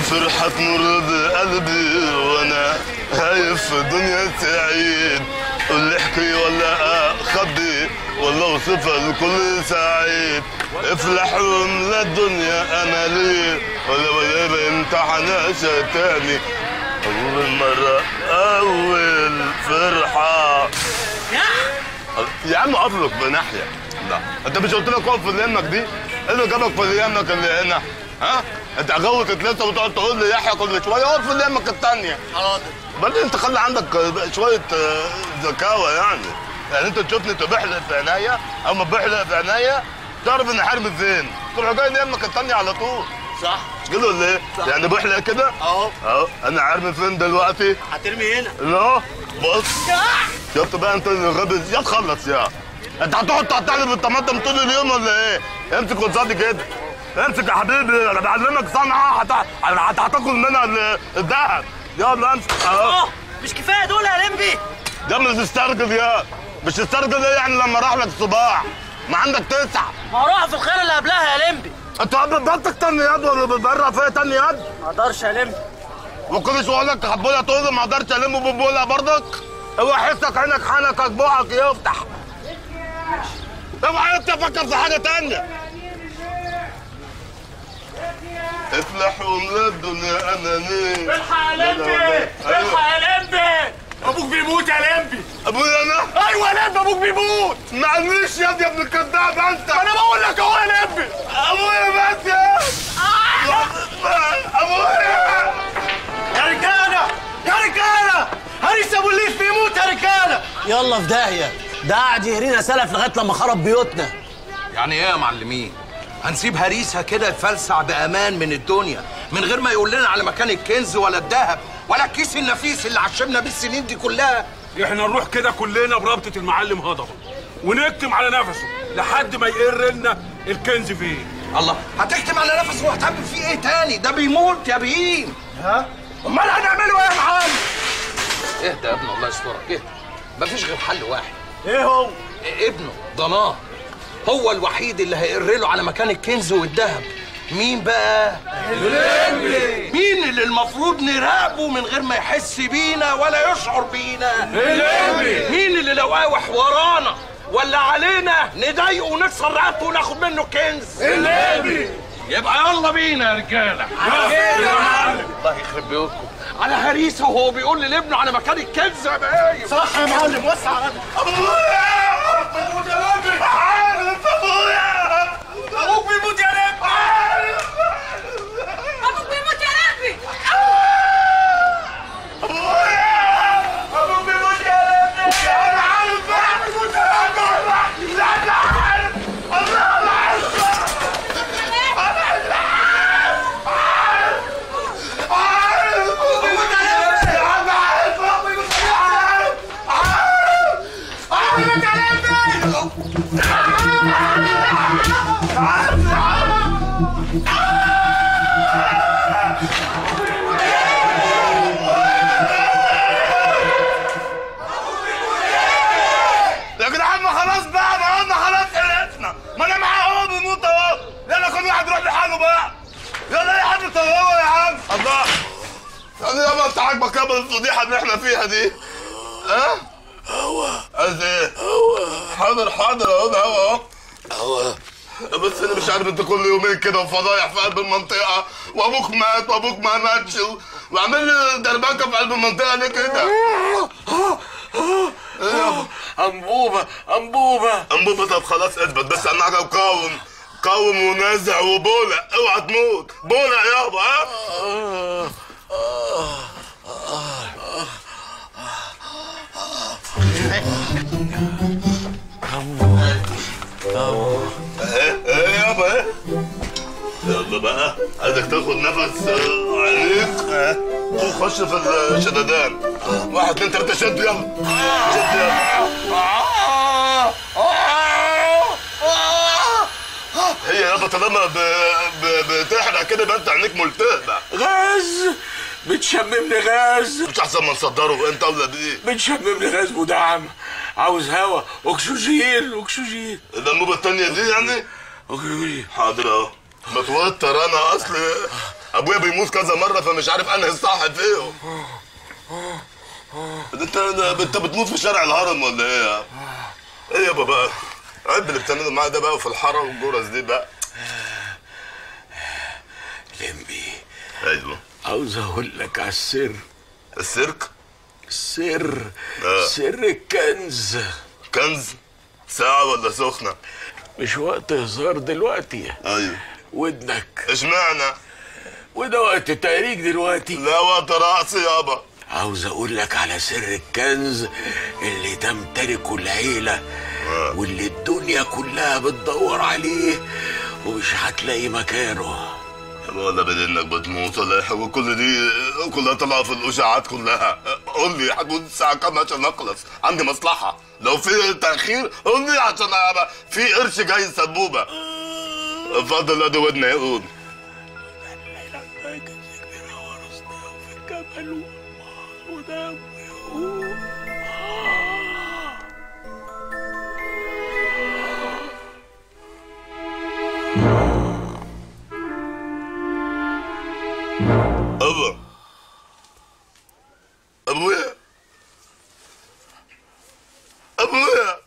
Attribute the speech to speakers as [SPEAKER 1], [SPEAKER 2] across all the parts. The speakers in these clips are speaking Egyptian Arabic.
[SPEAKER 1] الفرحة تمر بقلبي وانا خايف في دنيا سعيد قول لي احكي ولا اخبي ولا اوصفها لكل سعيد افلح واملا الدنيا املي ولا ولا بامتحناش تاني اول مرة اول فرحة يا عم اقف بناحية لا انت مش قلت لك اقف في اليمك دي؟ ايه اللي جابك في اليمك اللي هنا؟ ها؟ انت غوت لسه وتقعد تقول لي يحيى كل شويه اقف في اليمك الثانيه
[SPEAKER 2] حاضر
[SPEAKER 1] بعدين انت خلي عندك شويه آه، ذكاوه يعني يعني انت تشوفني تبحلق في عينيا او ما بحلق في عينيا تعرف ان حرمي فين تروح جاي اليمك الثانيه على طول
[SPEAKER 2] صح
[SPEAKER 1] مش كده ولا ايه؟ يعني بحلق كده
[SPEAKER 2] اهو
[SPEAKER 1] اهو انا عارف فين دلوقتي
[SPEAKER 2] هترمي هنا
[SPEAKER 1] لا بص شفت بقى انت اللي غبي يا تخلص يا انت هتقعد تقطع لي بالطماطم طول اليوم ولا ايه؟ امسك قصادي كده امسك يا حبيبي انا بعلمك صنعه هت- هت- هتاكل منها ال- الذهب يلا امسك اهو
[SPEAKER 2] اه مش كفايه دول يا لمبي
[SPEAKER 1] ده مش تسترجل يا مش تسترجل ايه يعني لما راح لك صباع ما عندك تسع
[SPEAKER 2] ما هروح في الخير اللي قبلها يا لمبي
[SPEAKER 1] انت بطك تاني يد ولا بتبرع فيا تاني يد
[SPEAKER 2] ما اقدرش يا لمبي
[SPEAKER 1] وكل شويه اقول لك حبولها تقول لي ما اقدرش الم ببولها برضك اوعى حسك عينك حنكك بوعك يفتح اوعى انت تفكر في حاجه تانية افلح وملا الدنيا انانيه
[SPEAKER 3] الحق يا لمبي الحق يا لمبي ابوك بيموت يا لمبي
[SPEAKER 1] ابويا انا
[SPEAKER 3] ايوه يا لمبي ابوك بيموت
[SPEAKER 1] معلش يا يا ابن الكذاب انت
[SPEAKER 3] انا بقول لك اهو يا لمبي
[SPEAKER 1] ابويا مات يا ابويا
[SPEAKER 3] يا رجاله يا رجاله هريس ابو الليف بيموت يا رجاله
[SPEAKER 2] يلا في داهيه ده قاعد يهرينا سلف لغايه لما خرب بيوتنا
[SPEAKER 4] يعني ايه يا معلمين هنسيب هريسها كده يفلسع بامان من الدنيا من غير ما يقول لنا على مكان الكنز ولا الذهب ولا الكيس النفيس اللي عشمنا بيه السنين دي كلها
[SPEAKER 3] احنا نروح كده كلنا برابطه المعلم هضبه ونكتم على نفسه لحد ما يقر لنا الكنز فين
[SPEAKER 4] الله هتكتم على نفسه وهتعمل فيه ايه تاني ده بيموت يا بهيم ها امال هنعمله ايه يا معلم اهدى يا ابني الله يسترك اهدى مفيش غير حل واحد
[SPEAKER 3] ايه هو
[SPEAKER 4] إيه ابنه ضناه هو الوحيد اللي هيقر له على مكان الكنز والذهب مين بقى؟ الليمبي مين اللي المفروض نراقبه من غير ما يحس بينا ولا يشعر بينا؟ الليمبي مين اللي لو قاوح ورانا ولا علينا نضايقه ونكسر رقبته وناخد منه كنز؟ الليمبي يبقى يلا بينا يا رجاله الله يخرب بيوتكم على هريسه وهو بيقول لابنه على مكان الكنز يا باين
[SPEAKER 3] صح يا معلم وسع على ابوك بيموت يا لمبي
[SPEAKER 5] ابوك بيموت يا لمبي
[SPEAKER 3] ابوك بيموت يا لمبي انا عارف لا لا عارف الله لا
[SPEAKER 1] يا جدعان ما خلاص بقى ما قلنا خلاص خلصنا ما انا معاه اهو بيموت اهو يلا كل واحد يروح لحاله بقى يلا يا حد طلعوا يا عم الله يعني يابا انت عاجبك يابا الفضيحه اللي احنا فيها دي ها؟ هو عايز ايه؟ هو حاضر حاضر اهو ده هو اهو هو بس انا مش عارف انت كل يومين كده وفضايح في قلب المنطقه وابوك مات وابوك ما ماتش وعامل لي دربكه في قلب المنطقه ليه كده؟ ايه يابا؟
[SPEAKER 3] انبوبه انبوبه
[SPEAKER 1] انبوبة طب خلاص اثبت بس انا حاجه قاوم قاوم ونازع وبولع اوعى تموت بولع يابا ها ايه ايه يابا ايه يلا بقى عايزك تاخد نفس آه، عميق اه وخش في الشددان واحد اتنين تلاته شد يلا شد يلا هي يابا طالما ب... ب... بتحرق كده يبقى انت عينيك ملتهبه
[SPEAKER 3] غاز بتشممني غاز
[SPEAKER 1] مش احسن ما نصدره انت ولا دي
[SPEAKER 3] بتشممني غاز مدعم عاوز هوا اكسجين اكسجين
[SPEAKER 1] الانبوبه التانيه دي يعني
[SPEAKER 3] اكسجين
[SPEAKER 1] حاضر اهو متوتر انا اصل ابويا بيموت كذا مره فمش عارف انهي الصح فيهم انت انت بتموت في شارع الهرم ولا ايه يا ايه يابا بقى عيب اللي بتعمله معايا ده بقى وفي الحاره والجرس دي بقى
[SPEAKER 5] لمبي
[SPEAKER 1] ايوه
[SPEAKER 5] عاوز اقول لك على السر
[SPEAKER 1] السيرك
[SPEAKER 5] سر
[SPEAKER 1] آه.
[SPEAKER 5] سر الكنز
[SPEAKER 1] كنز ساعة ولا سخنة؟
[SPEAKER 5] مش وقت هزار دلوقتي
[SPEAKER 1] ايوه
[SPEAKER 5] ودنك
[SPEAKER 1] اشمعنى؟
[SPEAKER 5] وده وقت تهريج دلوقتي
[SPEAKER 1] لا وقت رقص يابا
[SPEAKER 5] عاوز اقول لك على سر الكنز اللي تمتلكه العيلة واللي الدنيا كلها بتدور عليه ومش هتلاقي مكانه
[SPEAKER 1] يابا ولا بدل انك بتموت ولا إيه؟ وكل دي كلها طالعة في الاشاعات كلها قول لي هتموت الساعة كام عشان اخلص عندي مصلحة لو في تأخير قول لي عشان أبقى في قرش جاي سبوبة اتفضل ادي ودني يقول ابا ابويا ابويا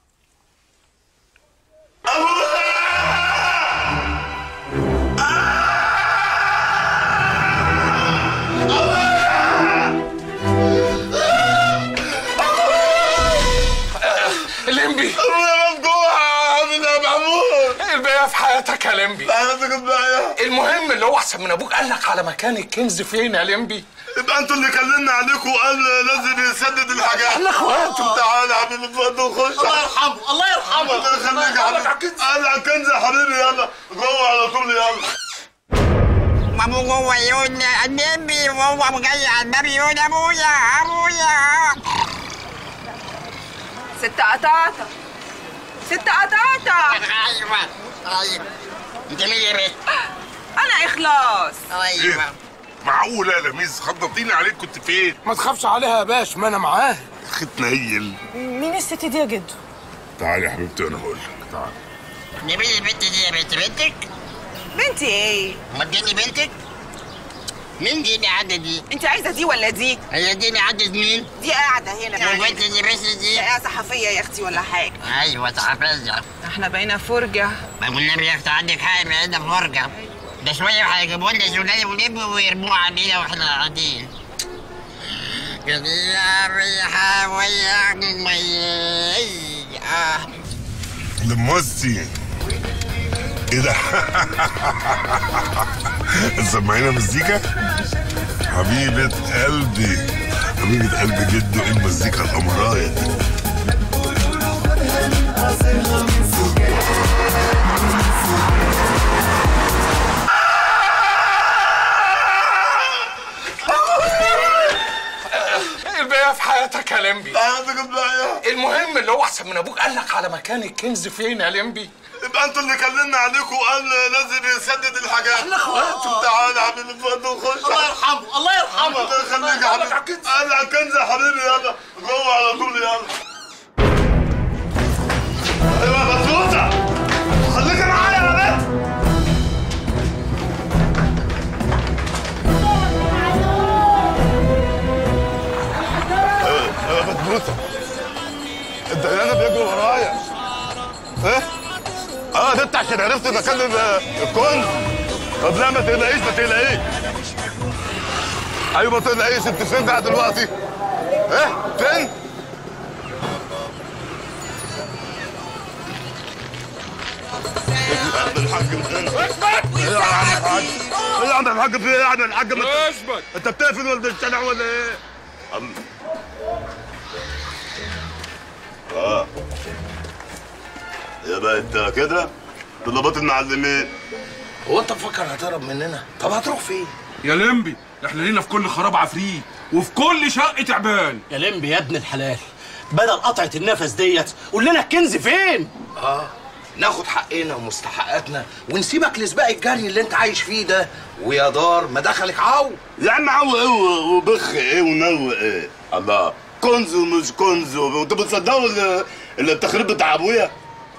[SPEAKER 4] لمبي
[SPEAKER 1] ابويا مفجوع يا محمود
[SPEAKER 4] الباقي في حياتك يا لمبي
[SPEAKER 1] انا كنت معايا
[SPEAKER 4] المهم اللي هو احسن من ابوك قال لك على مكان الكنز فين يا لمبي
[SPEAKER 1] يبقى انتوا اللي كلمنا عليكم وقال لازم يسدد الحاجات احنا اخواتهم تعالى يا حبيبي اتفضل خش
[SPEAKER 2] الله يرحمه الله يرحمه
[SPEAKER 1] الله يخليك يا حبيبي قال على الكنز يا حبيبي يلا جوه على طول يلا
[SPEAKER 6] Mamu gua yun, baby, mau mau gaya, baby yun, abuya, abuya.
[SPEAKER 7] ست قطاطة ست قطاطة
[SPEAKER 6] ايوه طيب انت مين يا بنت؟
[SPEAKER 7] أنا إخلاص
[SPEAKER 6] ايوه
[SPEAKER 8] معقولة يا لميس خضتيني عليك كنت فين؟
[SPEAKER 4] ما تخافش عليها يا باش ما انا معاه
[SPEAKER 8] خد نيل
[SPEAKER 9] مين الست دي يا جدو؟
[SPEAKER 8] تعالي يا حبيبتي وانا هقول لك تعالي
[SPEAKER 6] دي مين البنت دي يا بنت بنتك؟
[SPEAKER 7] بنتي إيه؟
[SPEAKER 6] ما اديني بنتك؟ مين دي اللي قاعدة دي؟
[SPEAKER 7] أنت عايزة دي ولا دي؟
[SPEAKER 6] هي دي اللي قاعدة مين؟
[SPEAKER 7] دي قاعدة هنا
[SPEAKER 6] والبنت اللي بس دي؟
[SPEAKER 7] هي صحفية يا أختي ولا حاجة
[SPEAKER 6] ايوه صحفية
[SPEAKER 7] احنا بقينا فرجة
[SPEAKER 6] ما والنبي يا اختي عندك حق بقينا فرجة ده شوية وهيجيبوا لنا سوداني ولب ويرموه علينا واحنا قاعدين يا ريحة ويعني المية آه.
[SPEAKER 8] لموسي ايه ده؟ سمعينا مزيكا؟ حبيبة قلبي حبيبة قلبي جدو ايه المزيكا الأمراية دي
[SPEAKER 4] الباقي في حياتك يا لمبي
[SPEAKER 1] انا كنت معايا
[SPEAKER 4] المهم اللي هو احسن من ابوك قال لك على مكان الكنز فين يا لمبي
[SPEAKER 1] يبقى انتوا اللي كلمنا عليكم وقال لازم يسدد الحاجات احنا اخواتهم تعالى يا حبيبي اتفضل خش
[SPEAKER 2] الله يرحمه الله يرحمه
[SPEAKER 1] الله يخليك يا حبيبي قال على الكنز يا حبيبي يلا جوه على طول يلا ايوه يا بسوطه خليك معايا يا بنت ايوه ايوه يا بسبوسه انت انا بيجري ورايا ايه؟ اه ده انت عشان عرفت مكان ال- الكنز طب لا ما تقلقيش ما تقلقيش ايوه ما تقلقيش انت فين بقى دلوقتي؟ ايه؟ فين؟ ايه يا عم الحاج من هنا؟ ايه يا عم الحاج؟ ايه يا عم الحاج في ايه يا عم الحاج؟ ما انت-
[SPEAKER 3] اثبت
[SPEAKER 1] انت بتقفل ولا الشارع ولا ايه؟ عم اه يا بقى انت كده طلبات المعلمين
[SPEAKER 4] هو انت مفكر هتهرب مننا طب هتروح فين
[SPEAKER 3] يا لمبي احنا لينا في كل خراب عفريت وفي كل شقة تعبان
[SPEAKER 2] يا لمبي يا ابن الحلال بدل قطعة النفس ديت قول لنا الكنز فين؟
[SPEAKER 4] اه ناخد حقنا ومستحقاتنا ونسيبك لسباق الجري اللي انت عايش فيه ده ويا دار ما دخلك عو
[SPEAKER 1] يا عم عو ايه و- وبخ ايه ونو ايه الله كنز ومش كنز وانتوا بتصدقوا ال- ال- التخريب بتاع ابويا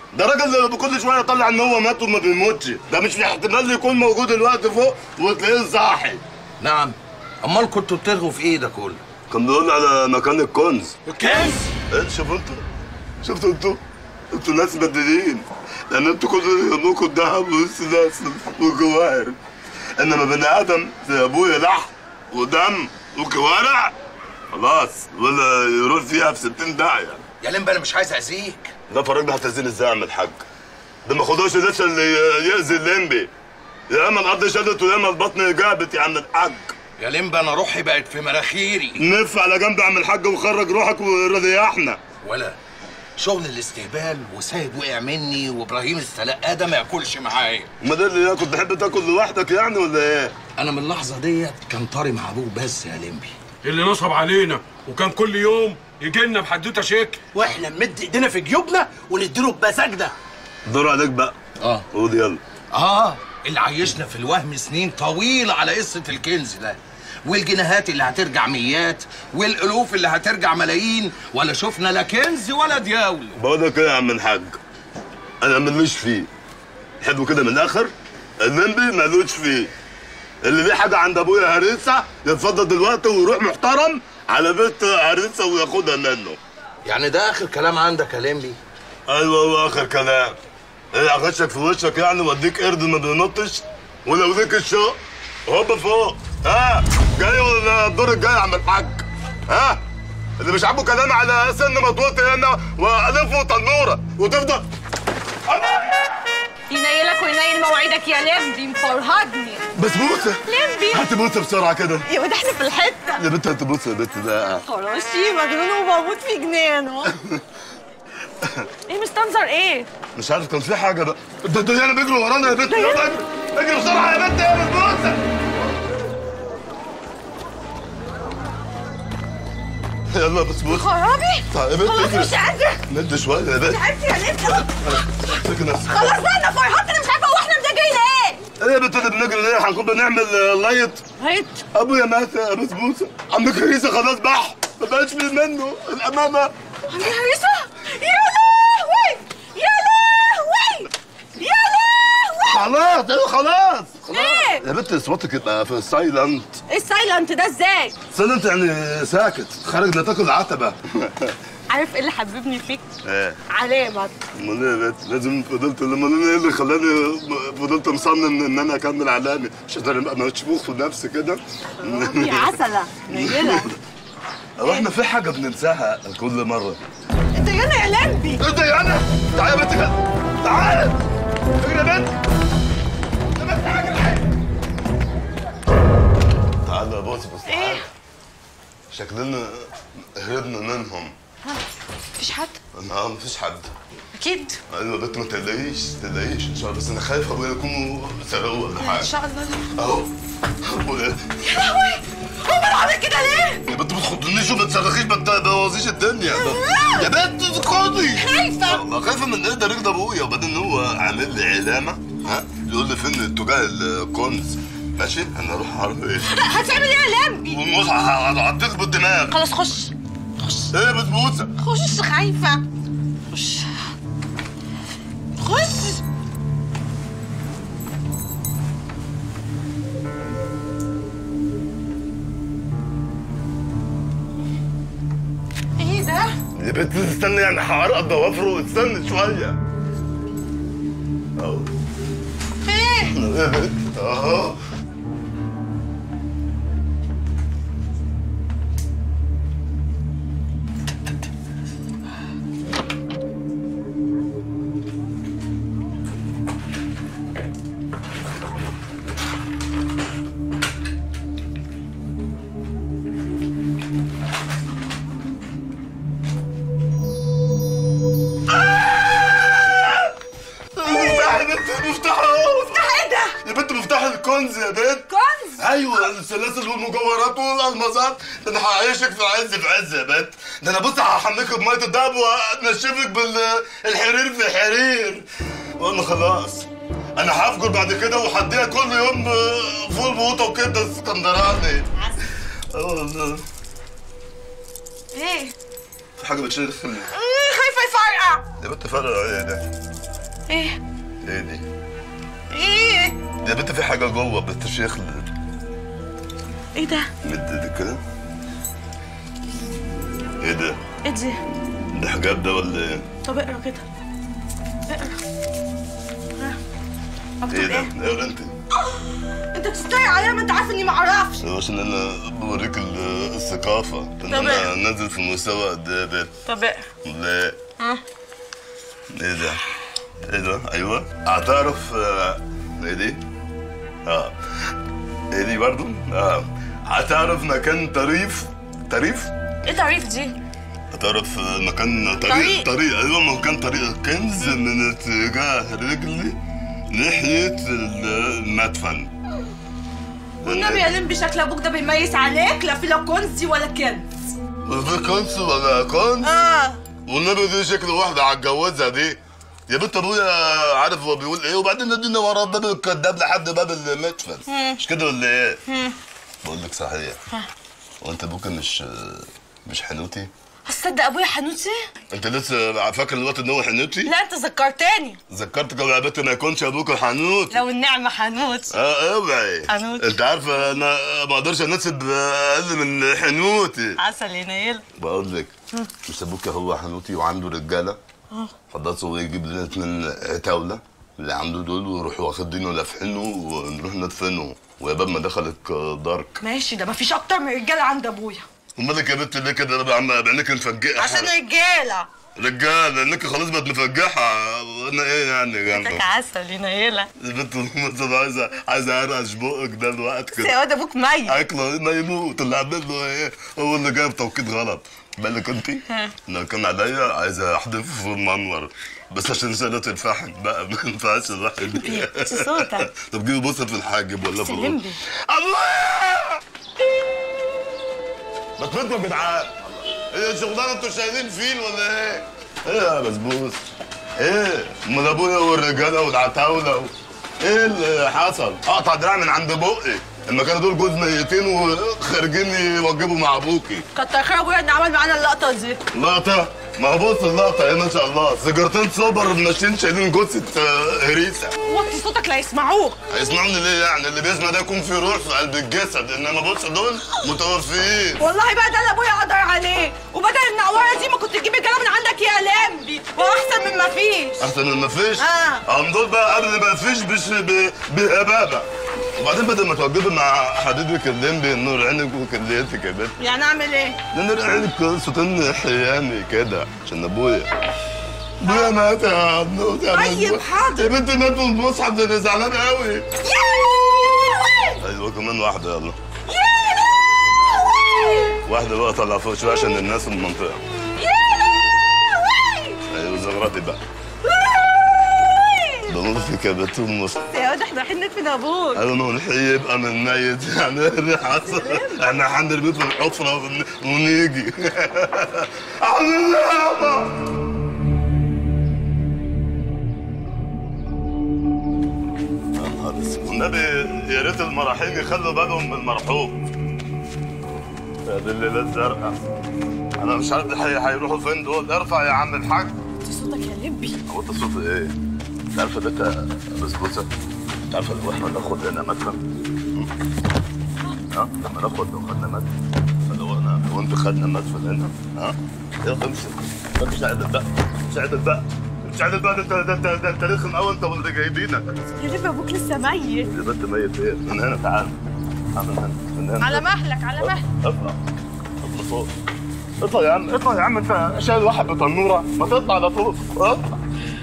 [SPEAKER 1] ده راجل كل شويه يطلع ان هو مات وما بيموتش ده مش في احتمال يكون موجود الوقت فوق وتلاقيه صاحي
[SPEAKER 4] نعم امال كنتوا بترغوا في ايه ده كله
[SPEAKER 1] كان بيقول على مكان الكنز
[SPEAKER 4] الكنز
[SPEAKER 1] ايه شوفوا انتوا شفتوا انتوا انتوا ناس بدلين لان انتوا كل يهمكم الذهب والسلاسل والجواهر انما بني ادم زي ابويا لحم ودم وكوارع خلاص ولا يروح فيها في 60 داعيه
[SPEAKER 4] يا لمبا انا مش عايز اذيك
[SPEAKER 1] ده فرجنا هتزين ازاي يا عم الحاج ده ما خدوش لسه اللي يأذي الليمبي يا اما الارض شدت ويا اما البطن جابت يا عم الحاج
[SPEAKER 4] يا لمبا انا روحي بقت في مناخيري
[SPEAKER 1] نف على جنب يا عم الحاج وخرج روحك وريحنا
[SPEAKER 4] ولا شغل الاستهبال وسيد وقع مني وابراهيم السلقاه ده ما ياكلش معايا
[SPEAKER 1] ما ده اللي كنت تحب تاكل لوحدك يعني ولا ايه؟
[SPEAKER 4] انا من اللحظه ديت كان طاري مع ابوه بس يا لمبي
[SPEAKER 3] اللي نصب علينا وكان كل يوم يجي لنا بحدوته شيك
[SPEAKER 2] واحنا نمد ايدينا في جيوبنا ونديله بمزاجنا
[SPEAKER 1] دور عليك بقى
[SPEAKER 4] اه
[SPEAKER 1] خد يلا
[SPEAKER 4] اه اللي عيشنا في الوهم سنين طويله على قصه الكنز ده والجنيهات اللي هترجع ميات والالوف اللي هترجع ملايين ولا شفنا لا كنز ولا دياول
[SPEAKER 1] بقول لك ايه يا عم الحاج انا ملوش فيه حلو كده من الاخر الليمبي ملوش فيه اللي ليه حاجه عند ابويا هريسه يتفضل دلوقتي ويروح محترم على بيت هريسه وياخدها منه
[SPEAKER 4] يعني ده اخر كلام عندك يا لمبي
[SPEAKER 1] ايوه هو اخر كلام ايه اغشك في وشك يعني واديك قرد ما بينطش ولو ليك الشوق هوب فوق ها جاي ولا الدور الجاي يا عم الحاج ها اللي مش عاجبه كلام على سن مطوطي هنا والفه تنوره وتفضل
[SPEAKER 9] ينيلك وينيل مواعيدك يا لمبي مفرهدني
[SPEAKER 1] بسبوسه
[SPEAKER 9] لمبي
[SPEAKER 1] هات بوسه بسرعه كده
[SPEAKER 9] يا ولد احنا في الحته
[SPEAKER 1] يا بنت هات بوسه يا بنت ده
[SPEAKER 9] خراشي مجنون وبموت في جنانه ايه مستنظر ايه؟
[SPEAKER 1] مش عارف كان في حاجه بقى ده ده انا بيجروا ورانا يا بنت يلا اجري اجري بسرعه يا بنت يا بسبوسه يلا بسبوسه
[SPEAKER 9] خرابي
[SPEAKER 1] طيب يا بنت
[SPEAKER 9] خلاص
[SPEAKER 1] اجري
[SPEAKER 9] مش قادره
[SPEAKER 1] ند شويه يا بنت
[SPEAKER 9] تعبت يا لمبي
[SPEAKER 1] امسكي نفسك
[SPEAKER 9] خلاص بقى انا فرهدت انا مش عارفه هو احنا مزاجين ايه؟
[SPEAKER 1] ايه يا بنت اللي بنجري ليه هنكون بنعمل آه، لايت
[SPEAKER 9] هيت
[SPEAKER 1] ابويا مات يا بسبوسه عم كريسه خلاص بح ما بقاش في منه الامامه
[SPEAKER 9] عم هريسه يا لهوي يا لهوي يا لهوي
[SPEAKER 1] خلاص ايوه خلاص
[SPEAKER 9] ايه؟
[SPEAKER 1] يا بنت صوتك يبقى في السايلنت
[SPEAKER 9] ايه السايلنت ده ازاي؟
[SPEAKER 1] سايلنت يعني ساكت خارج لا تاكل عتبه
[SPEAKER 9] عارف ايه اللي حببني فيك؟
[SPEAKER 1] ايه
[SPEAKER 9] علامك
[SPEAKER 1] امال ايه يا بنت لازم فضلت لما انا ايه اللي خلاني فضلت مصمم ان انا اكمل علامي عشان انا ابقى مشبوخ في نفسي كده
[SPEAKER 9] يا عسله نيله
[SPEAKER 1] هو احنا في حاجه بننساها كل مره
[SPEAKER 9] انت هنا يا لمبي
[SPEAKER 1] ايه ده يا انا تعالى يا بنت كده تعالى اجري يا بنت يا بنت اجري تعالى يا بص بس تعالى شكلنا هربنا منهم
[SPEAKER 9] مفيش حد
[SPEAKER 1] اه مفيش حد
[SPEAKER 9] اكيد
[SPEAKER 1] ايوه يا بنت ما تقلقيش ما تقلقيش ان شاء الله بس انا خايف ابويا يكونوا سرقوا ولا حاجه
[SPEAKER 9] ان شاء الله
[SPEAKER 1] اهو ابويا
[SPEAKER 9] يا لهوي هو انا عامل كده ليه؟
[SPEAKER 1] يا بنت ما تخضنيش وما تصرخيش ما تبوظيش الدنيا يا بنت اسكتي
[SPEAKER 9] خايفة.
[SPEAKER 1] ما خايفه من ايه ده رجل ابويا وبعدين هو عامل لي علامه ها يقول لي فين اتجاه الكنز ماشي انا اروح اعرف ايه
[SPEAKER 9] هتعمل ايه يا لمبي؟
[SPEAKER 1] والمصحف هعطيك بالدماغ
[SPEAKER 9] خلاص خش
[SPEAKER 1] ايه يا بسبوسه
[SPEAKER 9] خش خايفة خش خش ايه ده؟
[SPEAKER 1] يا بنت استنى يعني هعرق ضوافره استنى شويه اهو
[SPEAKER 9] ايه؟
[SPEAKER 1] يا بنت اهو مفتاح يا بنت مفتاح اهو
[SPEAKER 9] مفتاح ايه ده؟
[SPEAKER 1] يا بنت مفتاح الكنز يا بنت
[SPEAKER 9] كنز؟
[SPEAKER 1] ايوه السلاسل والمجوهرات والالمازات ده انا هعيشك في عز في عز يا بنت ده انا بص هحميك بميه الدهب وانشفك بالحرير في حرير وانا خلاص انا هفجر بعد كده وهديها كل يوم فول بوطه وكده اسكندراني اه والله
[SPEAKER 9] ايه؟
[SPEAKER 1] في حاجه بتشيل خلي
[SPEAKER 9] مم، خايفة يفرقع فرقع
[SPEAKER 1] يا بنت فرق ايه ده؟
[SPEAKER 9] ايه
[SPEAKER 1] ايه دي؟
[SPEAKER 9] ايه
[SPEAKER 1] يا بنت في حاجة جوه بتشيخ
[SPEAKER 9] ايه ده
[SPEAKER 1] مد ايدك كده ايه ده؟
[SPEAKER 9] ايه دي
[SPEAKER 1] ده حجاب ده ولا ايه؟
[SPEAKER 9] طب اقرا كده اقرا ها. مكتوب
[SPEAKER 1] ايه ده؟
[SPEAKER 9] ايه
[SPEAKER 1] اقرا انت
[SPEAKER 9] انت بتستريق عليا ما انت عارف اني ما اعرفش
[SPEAKER 1] يا باشا ان انا بوريك ال- الثقافة ان
[SPEAKER 9] طب
[SPEAKER 1] انا
[SPEAKER 9] اقرا.
[SPEAKER 1] نازل في مستوى قد ايه يا بنت
[SPEAKER 9] طب اقرا
[SPEAKER 1] لا
[SPEAKER 9] ها
[SPEAKER 1] ايه ده؟ ايه ده؟ ايوه هتعرف آه، ايه دي؟ اه ايه دي برضو؟ اه هتعرف مكان طريف طريف؟
[SPEAKER 9] ايه تعريف دي
[SPEAKER 1] هتعرف آه، مكان طريق
[SPEAKER 9] طريق.
[SPEAKER 1] طريق ايوه مكان طريق كنز من اتجاه رجلي ناحية ال- المدفن
[SPEAKER 9] والنبي يا لمبي شكل ابوك ده بيميز عليك لا في لا كنزي ولا كنز
[SPEAKER 1] في كنز ولا كنز؟
[SPEAKER 9] اه
[SPEAKER 1] والنبي دي شكل واحدة هتجوزها دي يا بنت ابويا عارف هو بيقول ايه وبعدين ادينا ورا باب الكداب لحد باب المدفن مش كده ولا ايه؟ بقول لك صحيح وانت ابوك مش مش حنوتي؟
[SPEAKER 9] هتصدق ابويا حنوتي
[SPEAKER 1] انت لسه فاكر الوقت ان هو حنوتي؟
[SPEAKER 9] لا انت ذكرتني
[SPEAKER 1] ذكرتك يا بنت ما يكونش ابوك حنوت
[SPEAKER 9] لو النعمه حنوت
[SPEAKER 1] اه اوعي
[SPEAKER 9] حنوتي.
[SPEAKER 1] انت عارفه انا ما اقدرش انسب اقل من حنوتي
[SPEAKER 9] عسل ينيل
[SPEAKER 1] بقول لك مش ابوك هو حنوتي وعنده رجاله خلاص هو يجيب لنا اتنين عتاوله اللي عنده دول ويروحوا واخدينه لافحينه ونروح ندفنه ويا باب ما دخلك دارك
[SPEAKER 9] ماشي ده مفيش اكتر من رجاله عند ابويا
[SPEAKER 1] مالك يا بنت ليه كده انا بعمل بعينك مفجعه
[SPEAKER 9] عشان رجاله
[SPEAKER 1] رجاله لانك خلاص بقت مفجعه انا ايه يعني
[SPEAKER 9] انتك
[SPEAKER 1] جنبك
[SPEAKER 9] عسل ينيله
[SPEAKER 1] يا بنت مثلا عايزه عايزه ارقش بقك ده الوقت
[SPEAKER 9] يا
[SPEAKER 1] كده
[SPEAKER 9] واد ابوك ميت
[SPEAKER 1] اكله ما يموت اللي عامل له ايه هو اللي جايب توقيت غلط بالك انت لو كان عليا عايز احذف في المنور بس عشان سنة الفحم بقى ما ينفعش الواحد
[SPEAKER 9] صوتك.
[SPEAKER 1] طب جيبي بص في الحاجب ولا في
[SPEAKER 9] سلم
[SPEAKER 1] الغرفة.
[SPEAKER 9] لي.
[SPEAKER 1] الله ما تفضلوا يا جدعان ايه الشغلانه انتوا شايلين فيل ولا ايه؟ ايه يا بسبوس؟ ايه؟ امال ابويا والرجاله والعتاوله و... ايه اللي حصل؟ اقطع دراع من عند بقي لما كانوا دول جوز ميتين وخارجين يوجبوا مع ابوكي
[SPEAKER 9] كتر خير ابويا ان عمل معانا اللقطه دي
[SPEAKER 1] لقطه ما هو بص اللقطه ايه ما شاء الله سيجارتين سوبر ماشيين شايلين جثه آه، هريسه
[SPEAKER 9] وطي صوتك لا يسمعوك
[SPEAKER 1] هيسمعني ليه يعني اللي بيسمع ده يكون في روح في قلب الجسد انما بص دول متوفيين
[SPEAKER 9] والله بقى ده اللي ابويا قدر عليه وبدل النعوره دي ما كنت تجيب الكلام من عندك يا لمبي واحسن من ما فيش
[SPEAKER 1] احسن من ما فيش
[SPEAKER 9] آه.
[SPEAKER 1] هم دول بقى قبل ما فيش بش ب- بهبابه وبعدين بدل ما توجبي مع حبيبك الليمبي نور عينك وكليتك يا بنت
[SPEAKER 9] يعني اعمل ايه
[SPEAKER 1] نور عينك صوتين حياني كده عشان ابويا ابويا مات يا ابنوت يا
[SPEAKER 9] طيب،
[SPEAKER 1] بنت.
[SPEAKER 9] حاضر.
[SPEAKER 1] يا بنت مات من المصحف ده انا زعلان قوي
[SPEAKER 9] يا لهوي!
[SPEAKER 1] ايوه كمان واحده يلا
[SPEAKER 9] يا لهوي!
[SPEAKER 1] واحده بقى طلع فوق شويه عشان الناس في المنطقه
[SPEAKER 9] يا لهوي!
[SPEAKER 1] ايوه زغرتي بقى بموت فيك يا بنت ام
[SPEAKER 9] يا واد احنا رايحين ندفن ابوك
[SPEAKER 1] انا نحيي يبقى من ميت يعني اللي حصل احنا هنرميه في الحفره ون- ونيجي الحمد لله يابا يا نهار اسود. والنبي يا ريت المراحيم يخلوا بالهم من المرحوم يا دي الليله الزرقاء انا مش عارف هي- هيروحوا فين دول ارفع يا عم الحاج
[SPEAKER 9] وطي صوتك يا لمبي
[SPEAKER 1] هو انت صوت ايه؟ انت عارفه ده انت بسبوسه؟ انت عارفه لو احنا ناخد هنا مدفن؟ ها؟ لما ناخد لو خدنا مدفن لو انا لو انت خدنا مدفن هنا ها؟ يلا امسك مش عادل بقى مش عادل بقى مش عادل بقى ده انت ده انت ده انت رخم قوي انت واللي جايبينك
[SPEAKER 9] يا لمبي ابوك لسه ميت
[SPEAKER 1] يا بنت ميت ايه؟ من هنا تعال تعال من هنا من هنا
[SPEAKER 9] على مهلك على مهلك
[SPEAKER 1] اطلع اطلع فوق اطلع يا عم اطلع يا عم انت شايل واحد بتنوره ما تطلع لفوق اطلع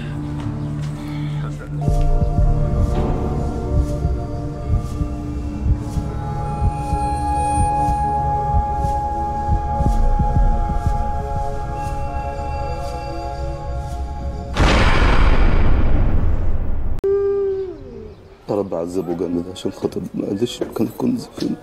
[SPEAKER 1] يا رب عذبه جامد عشان خاطر ما قالش كان كنز فين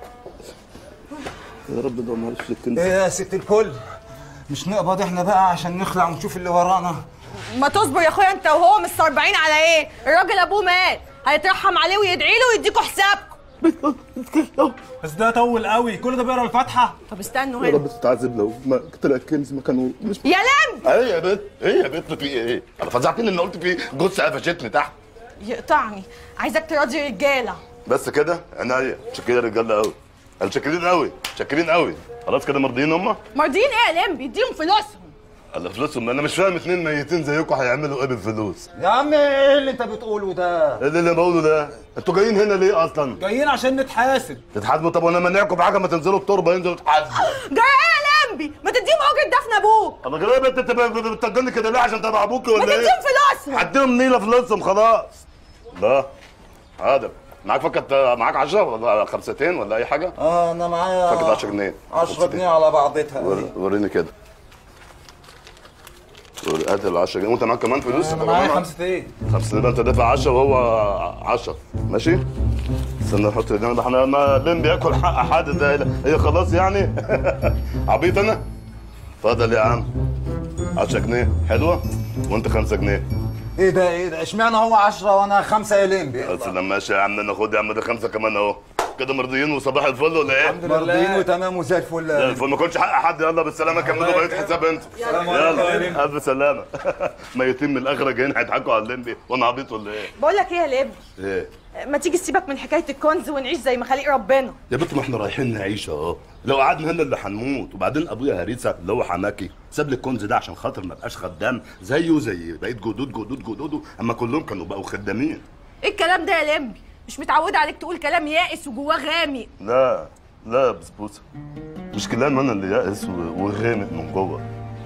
[SPEAKER 1] يا رب ده ما عرفش الكنز
[SPEAKER 10] ايه يا ست الكل مش نقبض احنا بقى عشان نخلع ونشوف اللي ورانا
[SPEAKER 9] ما تصبر يا اخويا انت وهو مستربعين على ايه الراجل ابوه مات هيترحم عليه ويدعي له ويديكوا حسابكم
[SPEAKER 10] بس ده طول قوي كل ده بيقرا الفاتحه
[SPEAKER 9] طب استنوا
[SPEAKER 1] يا
[SPEAKER 9] هنا
[SPEAKER 1] رب تتعذب لو ما طلع الكنز ما كانوا مش
[SPEAKER 9] يا
[SPEAKER 1] ايه يا بت ايه يا بت في ايه انا فزعتني ان قلت في جثه قفشتني تحت
[SPEAKER 9] يقطعني عايزك تراضي رجاله
[SPEAKER 1] بس كده عناية شكرين يا رجاله قوي قال شاكرين قوي شاكرين قوي خلاص كده مرضيين هم
[SPEAKER 9] مرضيين ايه يا لمبي اديهم فلوسهم
[SPEAKER 1] قال فلوسهم انا مش فاهم اتنين ميتين زيكم هيعملوا ايه بالفلوس
[SPEAKER 10] يا عم ايه اللي انت بتقوله ده
[SPEAKER 1] ايه اللي انا بقوله ده انتوا جايين هنا ليه اصلا
[SPEAKER 10] جايين عشان نتحاسب
[SPEAKER 1] تتحاسبوا طب وانا مانعكم بحاجه ما تنزلوا التربه ينزلوا تتحاسبوا
[SPEAKER 9] جاي ايه يا لمبي ما تديهم اجره دفن ابوك
[SPEAKER 1] انا جاي بنت انت بتسجلني كده ليه عشان تبع ابوكي
[SPEAKER 9] ما
[SPEAKER 1] ولا ايه
[SPEAKER 9] تديهم فلوسهم
[SPEAKER 1] هديهم نيله فلوسهم خلاص لا حاضر معاك فكت معاك 10 ولا خمستين ولا اي حاجه
[SPEAKER 10] اه انا معايا
[SPEAKER 1] فكت 10 جنيه
[SPEAKER 10] 10 جنيه على بعضتها
[SPEAKER 1] ور- وريني كده ور- هات ال 10 جنيه وانت معاك كمان فلوس
[SPEAKER 10] انا معايا خمستين
[SPEAKER 1] خمسة يبقى انت دافع 10 وهو 10 ماشي استنى نحط ايدينا ده احنا ما لين بياكل حق حد ده هي خلاص يعني عبيط انا اتفضل يا عم 10 جنيه حلوه وانت 5 جنيه
[SPEAKER 10] ايه ده ايه ده اشمعنى هو 10 وانا 5 يا لمبي
[SPEAKER 1] بس لما ماشي يا عم ناخد يا عم ده خمسه كمان اهو كده مرضيين وصباح الفل ولا ايه؟
[SPEAKER 10] مرضيين وتمام وزي الفل
[SPEAKER 1] زي الفل ما كنتش حق حد يلا بالسلامه كملوا بقيه حساب انت
[SPEAKER 10] سلام عليكم يا
[SPEAKER 1] يلا الف سلامه ميتين من الاخره جايين هيضحكوا على الليمبي وانا عبيط ولا ايه؟
[SPEAKER 9] بقول لك ايه يا لمبي
[SPEAKER 1] ايه
[SPEAKER 9] ما تيجي سيبك من حكايه الكنز ونعيش زي ما خليق ربنا
[SPEAKER 1] يا بنت ما احنا رايحين نعيش اهو لو قعدنا هنا اللي هنموت وبعدين ابويا هريسه اللي هو حماكي ساب لي الكنز ده عشان خاطر ما ابقاش خدام زيه زي بقيت جدود جدود جدوده اما كلهم كانوا بقوا خدامين
[SPEAKER 9] ايه الكلام ده يا لمبي مش متعوده عليك تقول كلام يائس وجواه غامق
[SPEAKER 1] لا لا يا بسبوسه مش كلام انا اللي يائس و- وغامق من جوه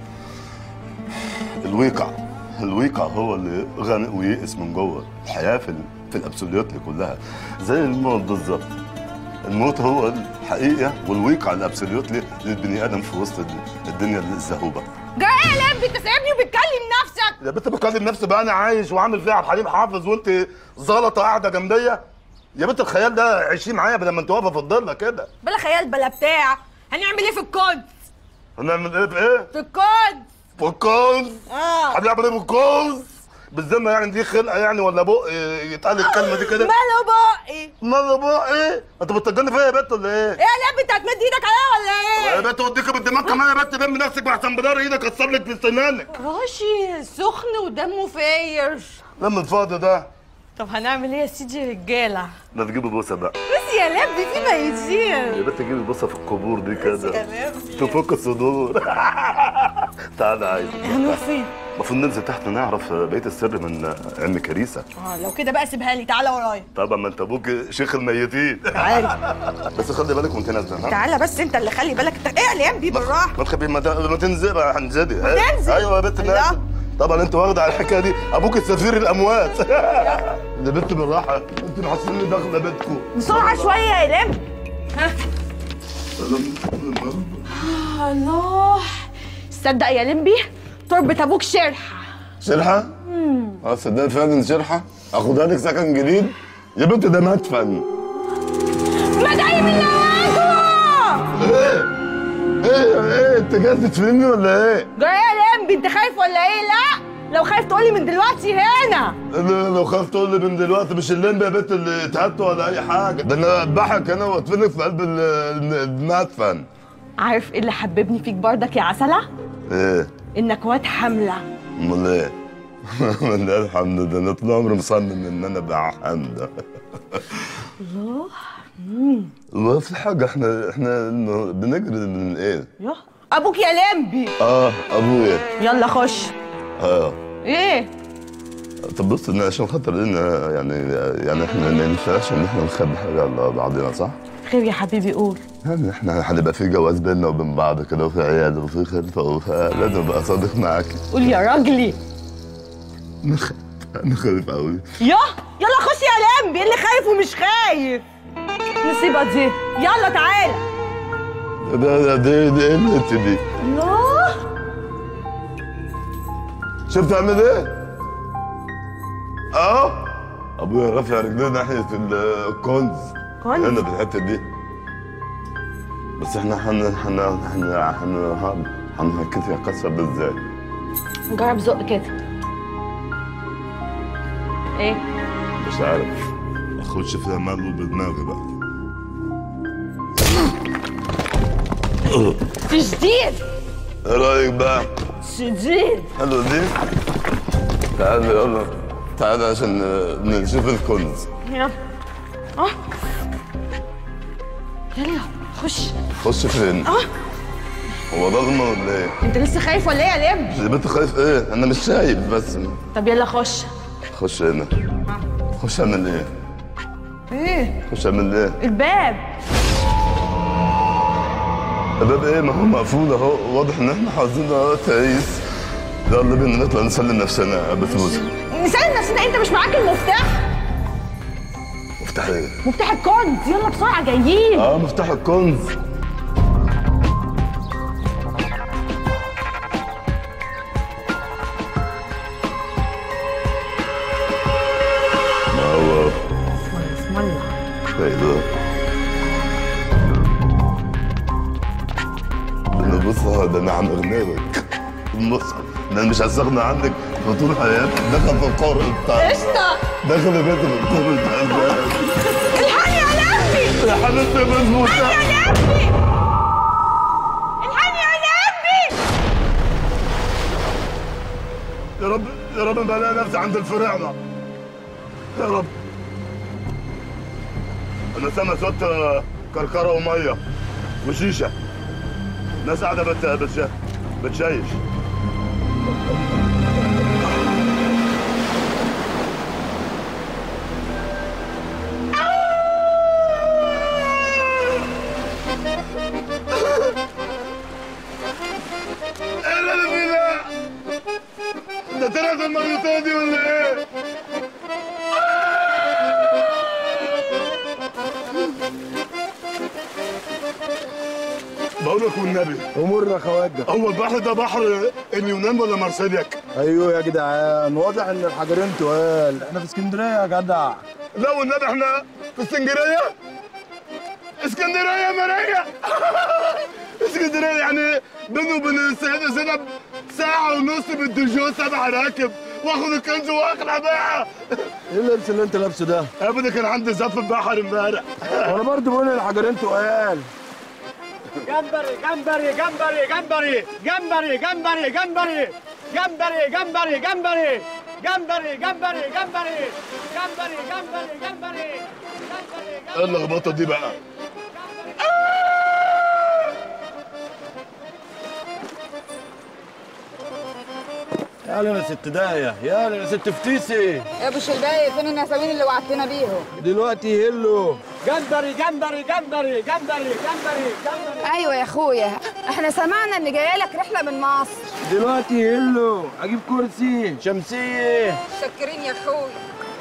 [SPEAKER 1] الويقع الويقع هو اللي غامق ويئس من جوه الحياه في ال- في الابسوليوت كلها زي الموت بالظبط الموت هو الحقيقه والويقع الابسوليوت للبني ادم في وسط ال- الدنيا الزهوبه
[SPEAKER 9] جاي ايه يا لمبي انت سايبني وبتكلم نفسك
[SPEAKER 1] يا بنت بكلم نفسي بقى انا عايش وعامل فيها عبد الحليم حافظ وانت زلطه قاعده جنبيا يا بنت الخيال ده عيشيه معايا بدل ما انت واقفه في الضله كده
[SPEAKER 9] بلا خيال بلا بتاع هنعمل ايه في الكنز
[SPEAKER 1] هنعمل ايه في ايه؟
[SPEAKER 9] في الكنز
[SPEAKER 1] في الكوز
[SPEAKER 9] اه
[SPEAKER 1] هنعمل ايه في الكوز؟ بالذمه يعني دي خلقه يعني ولا بق يتقال الكلمه دي كده؟
[SPEAKER 9] ماله بقي
[SPEAKER 1] ماله بق ايه؟ انت بتسجلني فيا يا بنت ولا ايه؟
[SPEAKER 9] ايه يا لمبي انت هتمد ايدك عليا ولا
[SPEAKER 1] يا
[SPEAKER 9] ايه
[SPEAKER 1] بنت وديك بالدماغ كمان يا بنت لم نفسك واحسن بدار ايدك اكسر لك في سنانك
[SPEAKER 9] راشي سخن ودمه فاير
[SPEAKER 1] لما الفاضي ده
[SPEAKER 9] طب هنعمل ايه يا سيدي رجاله
[SPEAKER 1] لا تجيبي بوسه بقى
[SPEAKER 9] بس يا لمبي في ميتين
[SPEAKER 1] يا بنت تجيبي بوسه في القبور دي كده
[SPEAKER 9] يا لمبي
[SPEAKER 1] تفك الصدور تعالى عايز
[SPEAKER 9] هنروح فين
[SPEAKER 1] المفروض ننزل تحت نعرف بقيه السر من عم كريسه
[SPEAKER 9] اه لو كده بقى سيبها لي تعالى ورايا
[SPEAKER 1] طبعا ما انت ابوك شيخ الميتين
[SPEAKER 9] تعالى
[SPEAKER 1] بس خلي بالك وانت نازله ها
[SPEAKER 9] تعالى بس انت اللي خلي بالك انت ايه يا لمبي بالراحه
[SPEAKER 1] ما تخبي ما, ت- ما تنزل بقى هنزلي
[SPEAKER 9] ما تنزل.
[SPEAKER 1] ايوه يا بنت
[SPEAKER 9] لا.
[SPEAKER 1] نازل طبعا انت واخده على الحكايه دي ابوك السفير الاموات يا بنت بالراحه انت محسنين داخله بيتكم
[SPEAKER 9] بسرعه شويه يا لمبي الله تصدق يا لمبي تربة ابوك شرحه
[SPEAKER 1] شرحه؟ اه صدق فعلا شرحه اخدها لك سكن جديد يا بنت ده مدفن
[SPEAKER 9] مدعي بالله
[SPEAKER 1] ايه ايه ايه انت جاي تدفنني ولا ايه؟
[SPEAKER 9] جاي يا لمبي انت خايف ولا ايه لا لو خايف تقولي من دلوقتي هنا
[SPEAKER 1] انا لو خاف تقول لي من دلوقتي مش اللمبه يا بنت اللي اتهدت ولا اي حاجه ده انا اذبحك انا وادفنك في قلب ال- المدفن
[SPEAKER 9] عارف ايه اللي حببني فيك بردك يا عسله
[SPEAKER 1] ايه
[SPEAKER 9] انك واد حمله
[SPEAKER 1] امال ايه؟ من ده الحمد لله انا طول عمري مصمم ان انا ابقى حمد
[SPEAKER 9] الله
[SPEAKER 1] ما في حاجه احنا احنا إنه بنجري من ايه؟
[SPEAKER 9] يا ابوك يا لمبي
[SPEAKER 1] اه ابويا
[SPEAKER 9] يلا خش
[SPEAKER 1] اه
[SPEAKER 9] ايه
[SPEAKER 1] طب بص إن عشان خاطر ان يعني يعني احنا ما ينفعش ان احنا نخبي حاجه على بعضنا صح؟
[SPEAKER 9] خير يا حبيبي قول
[SPEAKER 1] يعني احنا هنبقى في جواز بيننا وبين بعض كده وفي عيال وفي خلفه فلازم ابقى صادق معاك
[SPEAKER 9] قول يا راجلي
[SPEAKER 1] انا خايف انا خايف قوي
[SPEAKER 9] يا يلا خش يا لمبي اللي خايف ومش خايف نصيبة دي يلا تعالى
[SPEAKER 1] ده ده دي دي ايه اللي انت دي
[SPEAKER 9] الله
[SPEAKER 1] شفت عامل ايه؟ اهو ابويا رافع رجليه ناحيه الكنز
[SPEAKER 9] كنز؟
[SPEAKER 1] هنا في الحته دي بس احنا هن هن هن هن هنهكت القصه ده ازاي؟
[SPEAKER 9] جرب زق كده ايه
[SPEAKER 1] مش عارف اخش في ماله بدماغي بقى
[SPEAKER 9] تشديد
[SPEAKER 1] ايه رايك بقى؟
[SPEAKER 9] شديد
[SPEAKER 1] حلو دي تعال يلا تعال عشان نشوف الكنز
[SPEAKER 9] يلا اه يلا خش
[SPEAKER 1] خش فين؟
[SPEAKER 9] اه
[SPEAKER 1] هو ضلمة ولا ايه؟
[SPEAKER 9] انت لسه خايف ولا ايه يا لب
[SPEAKER 1] يا بنت خايف ايه؟ انا مش شايف بس
[SPEAKER 9] طب يلا خش
[SPEAKER 1] خش هنا خش اعمل ايه؟
[SPEAKER 9] ايه
[SPEAKER 1] خش اعمل ايه؟
[SPEAKER 9] الباب
[SPEAKER 1] الباب ايه ما هو مقفول اهو واضح ان احنا حاطين اه تعيس يلا بينا نطلع نسلم نفسنا يا بتوزة
[SPEAKER 9] نسأل نفسنا انت مش معاك المفتاح
[SPEAKER 1] مفتاح ايه؟
[SPEAKER 9] مفتاح الكنز يلا بسرعه جايين
[SPEAKER 1] اه مفتاح الكنز ما هو
[SPEAKER 9] اسم الله
[SPEAKER 1] ايه ده؟ ده بص ده انا عم اغنيك بص ده انا مش هستغنى عنك في طول حياتي دخل في القرء بتاع
[SPEAKER 9] قشطة.
[SPEAKER 1] دخل بيت في القرء بتاع الناس.
[SPEAKER 9] الحقني يا لبي
[SPEAKER 1] يا حبيبتي مظبوط
[SPEAKER 9] الحقني يا لبي الحقني يا لبي
[SPEAKER 1] يا رب يا رب ما الاقي نفسي عند الفراعنه يا رب انا سامع صوت آه، كركره وميه وشيشه ناس قاعده بت... بتش... بتشيش ايه اللي انا فيه ده؟ ده طلعت المريوطه دي ولا ايه؟ بقول لك والنبي
[SPEAKER 11] امور يا خواجه
[SPEAKER 1] هو البحر ده بحر اليونان ولا مارسيلياك؟
[SPEAKER 11] ايوه يا جدعان واضح ان الحجرين تقال احنا في اسكندريه يا جدع
[SPEAKER 1] لا والنبي احنا في اسكندريه اسكندريه ماريا اسكندريه يعني بينه وبين السيده زينب ساعه ونص بالدجو سبع راكب واخد الكنز واخلع بقى
[SPEAKER 11] ايه اللبس اللي انت لابسه ده؟
[SPEAKER 1] يا ابني كان عندي زف بحر امبارح
[SPEAKER 11] وانا برضه بقول الحجرين تقال
[SPEAKER 12] جمبري جمبري جمبري جمبري جمبري جمبري جمبري جمبري جمبري جمبري جمبري جمبري جمبري جمبري جمبري جمبري
[SPEAKER 1] ايه اللخبطه دي بقى؟
[SPEAKER 11] يا يا ست داهيه يا يا ست فتيسي
[SPEAKER 13] يا ابو الشلباي فين النساوين اللي وعدتنا بيهم
[SPEAKER 11] دلوقتي هلو
[SPEAKER 12] جمبري جمبري جمبري جمبري جمبري جمبري
[SPEAKER 13] ايوه يا اخويا احنا سمعنا ان جايه لك رحله من مصر
[SPEAKER 11] دلوقتي هلو اجيب كرسي شمسيه
[SPEAKER 13] متشكرين يا اخويا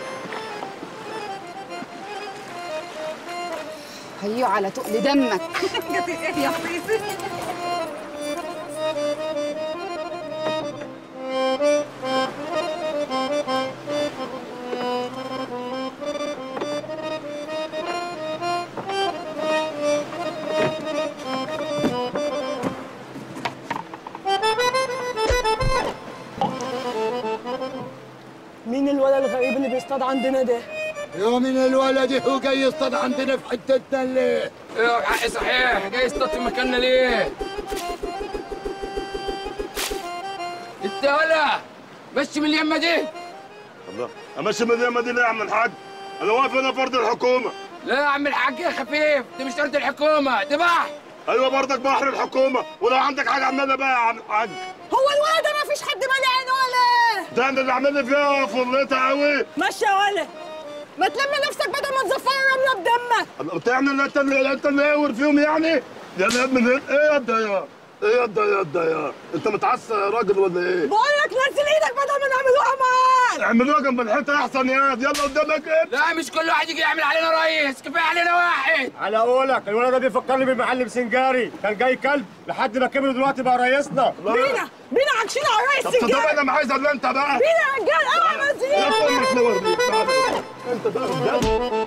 [SPEAKER 13] هيو على تقل دمك
[SPEAKER 7] يا حبيبي
[SPEAKER 12] مين الولد الغريب اللي بيصطاد عندنا ده؟
[SPEAKER 11] يا من الولد هو جاي يصطاد عندنا في حتتنا ليه؟
[SPEAKER 14] ايوه حقي صحيح جاي يصطاد في مكاننا ليه؟ انت ولا مشي من اليمه دي
[SPEAKER 1] الله امشي من اليمه دي ليه يا عم الحاج؟ انا واقف هنا فرد الحكومه
[SPEAKER 14] لا يا عم الحاج يا خفيف دي مش ارض الحكومه دي بحر
[SPEAKER 1] ايوه برضك بحر الحكومه ولو عندك حاجه اعملها بقى يا عم الحاج
[SPEAKER 9] هو الولد ده ما فيش حد مالي عينه ولا
[SPEAKER 1] ده انت اللي عامل لي فيها فرلتها قوي
[SPEAKER 9] ماشي يا ولد ما تلم نفسك بدل ما تزفر الرمله بدمك
[SPEAKER 1] الله بتعمل انت اللي انت اللي قاور فيهم يعني يا لا من هنا ايه يا ده يا ايه يا ده يا ده يا انت متعصب يا راجل ولا ايه؟
[SPEAKER 9] بقول لك نزل ايدك بدل ما نعملوها معاك
[SPEAKER 1] اعملوها جنب الحيطه احسن يا يلا قدامك ايه؟
[SPEAKER 14] لا مش كل واحد يجي يعمل علينا رئيس كفايه علينا واحد
[SPEAKER 12] على قولك الولد ده بيفكرني بالمعلم سنجاري كان جاي كلب لحد ما كبر دلوقتي بقى رئيسنا
[SPEAKER 9] بينا بينا عاكشين على الرئيس
[SPEAKER 1] طب طب
[SPEAKER 9] سنجاري
[SPEAKER 1] انا ما عايز الا انت بقى
[SPEAKER 9] بينا يا رجال اوعى ما
[SPEAKER 1] يا امك نور بيك تعالى. انت ده بجد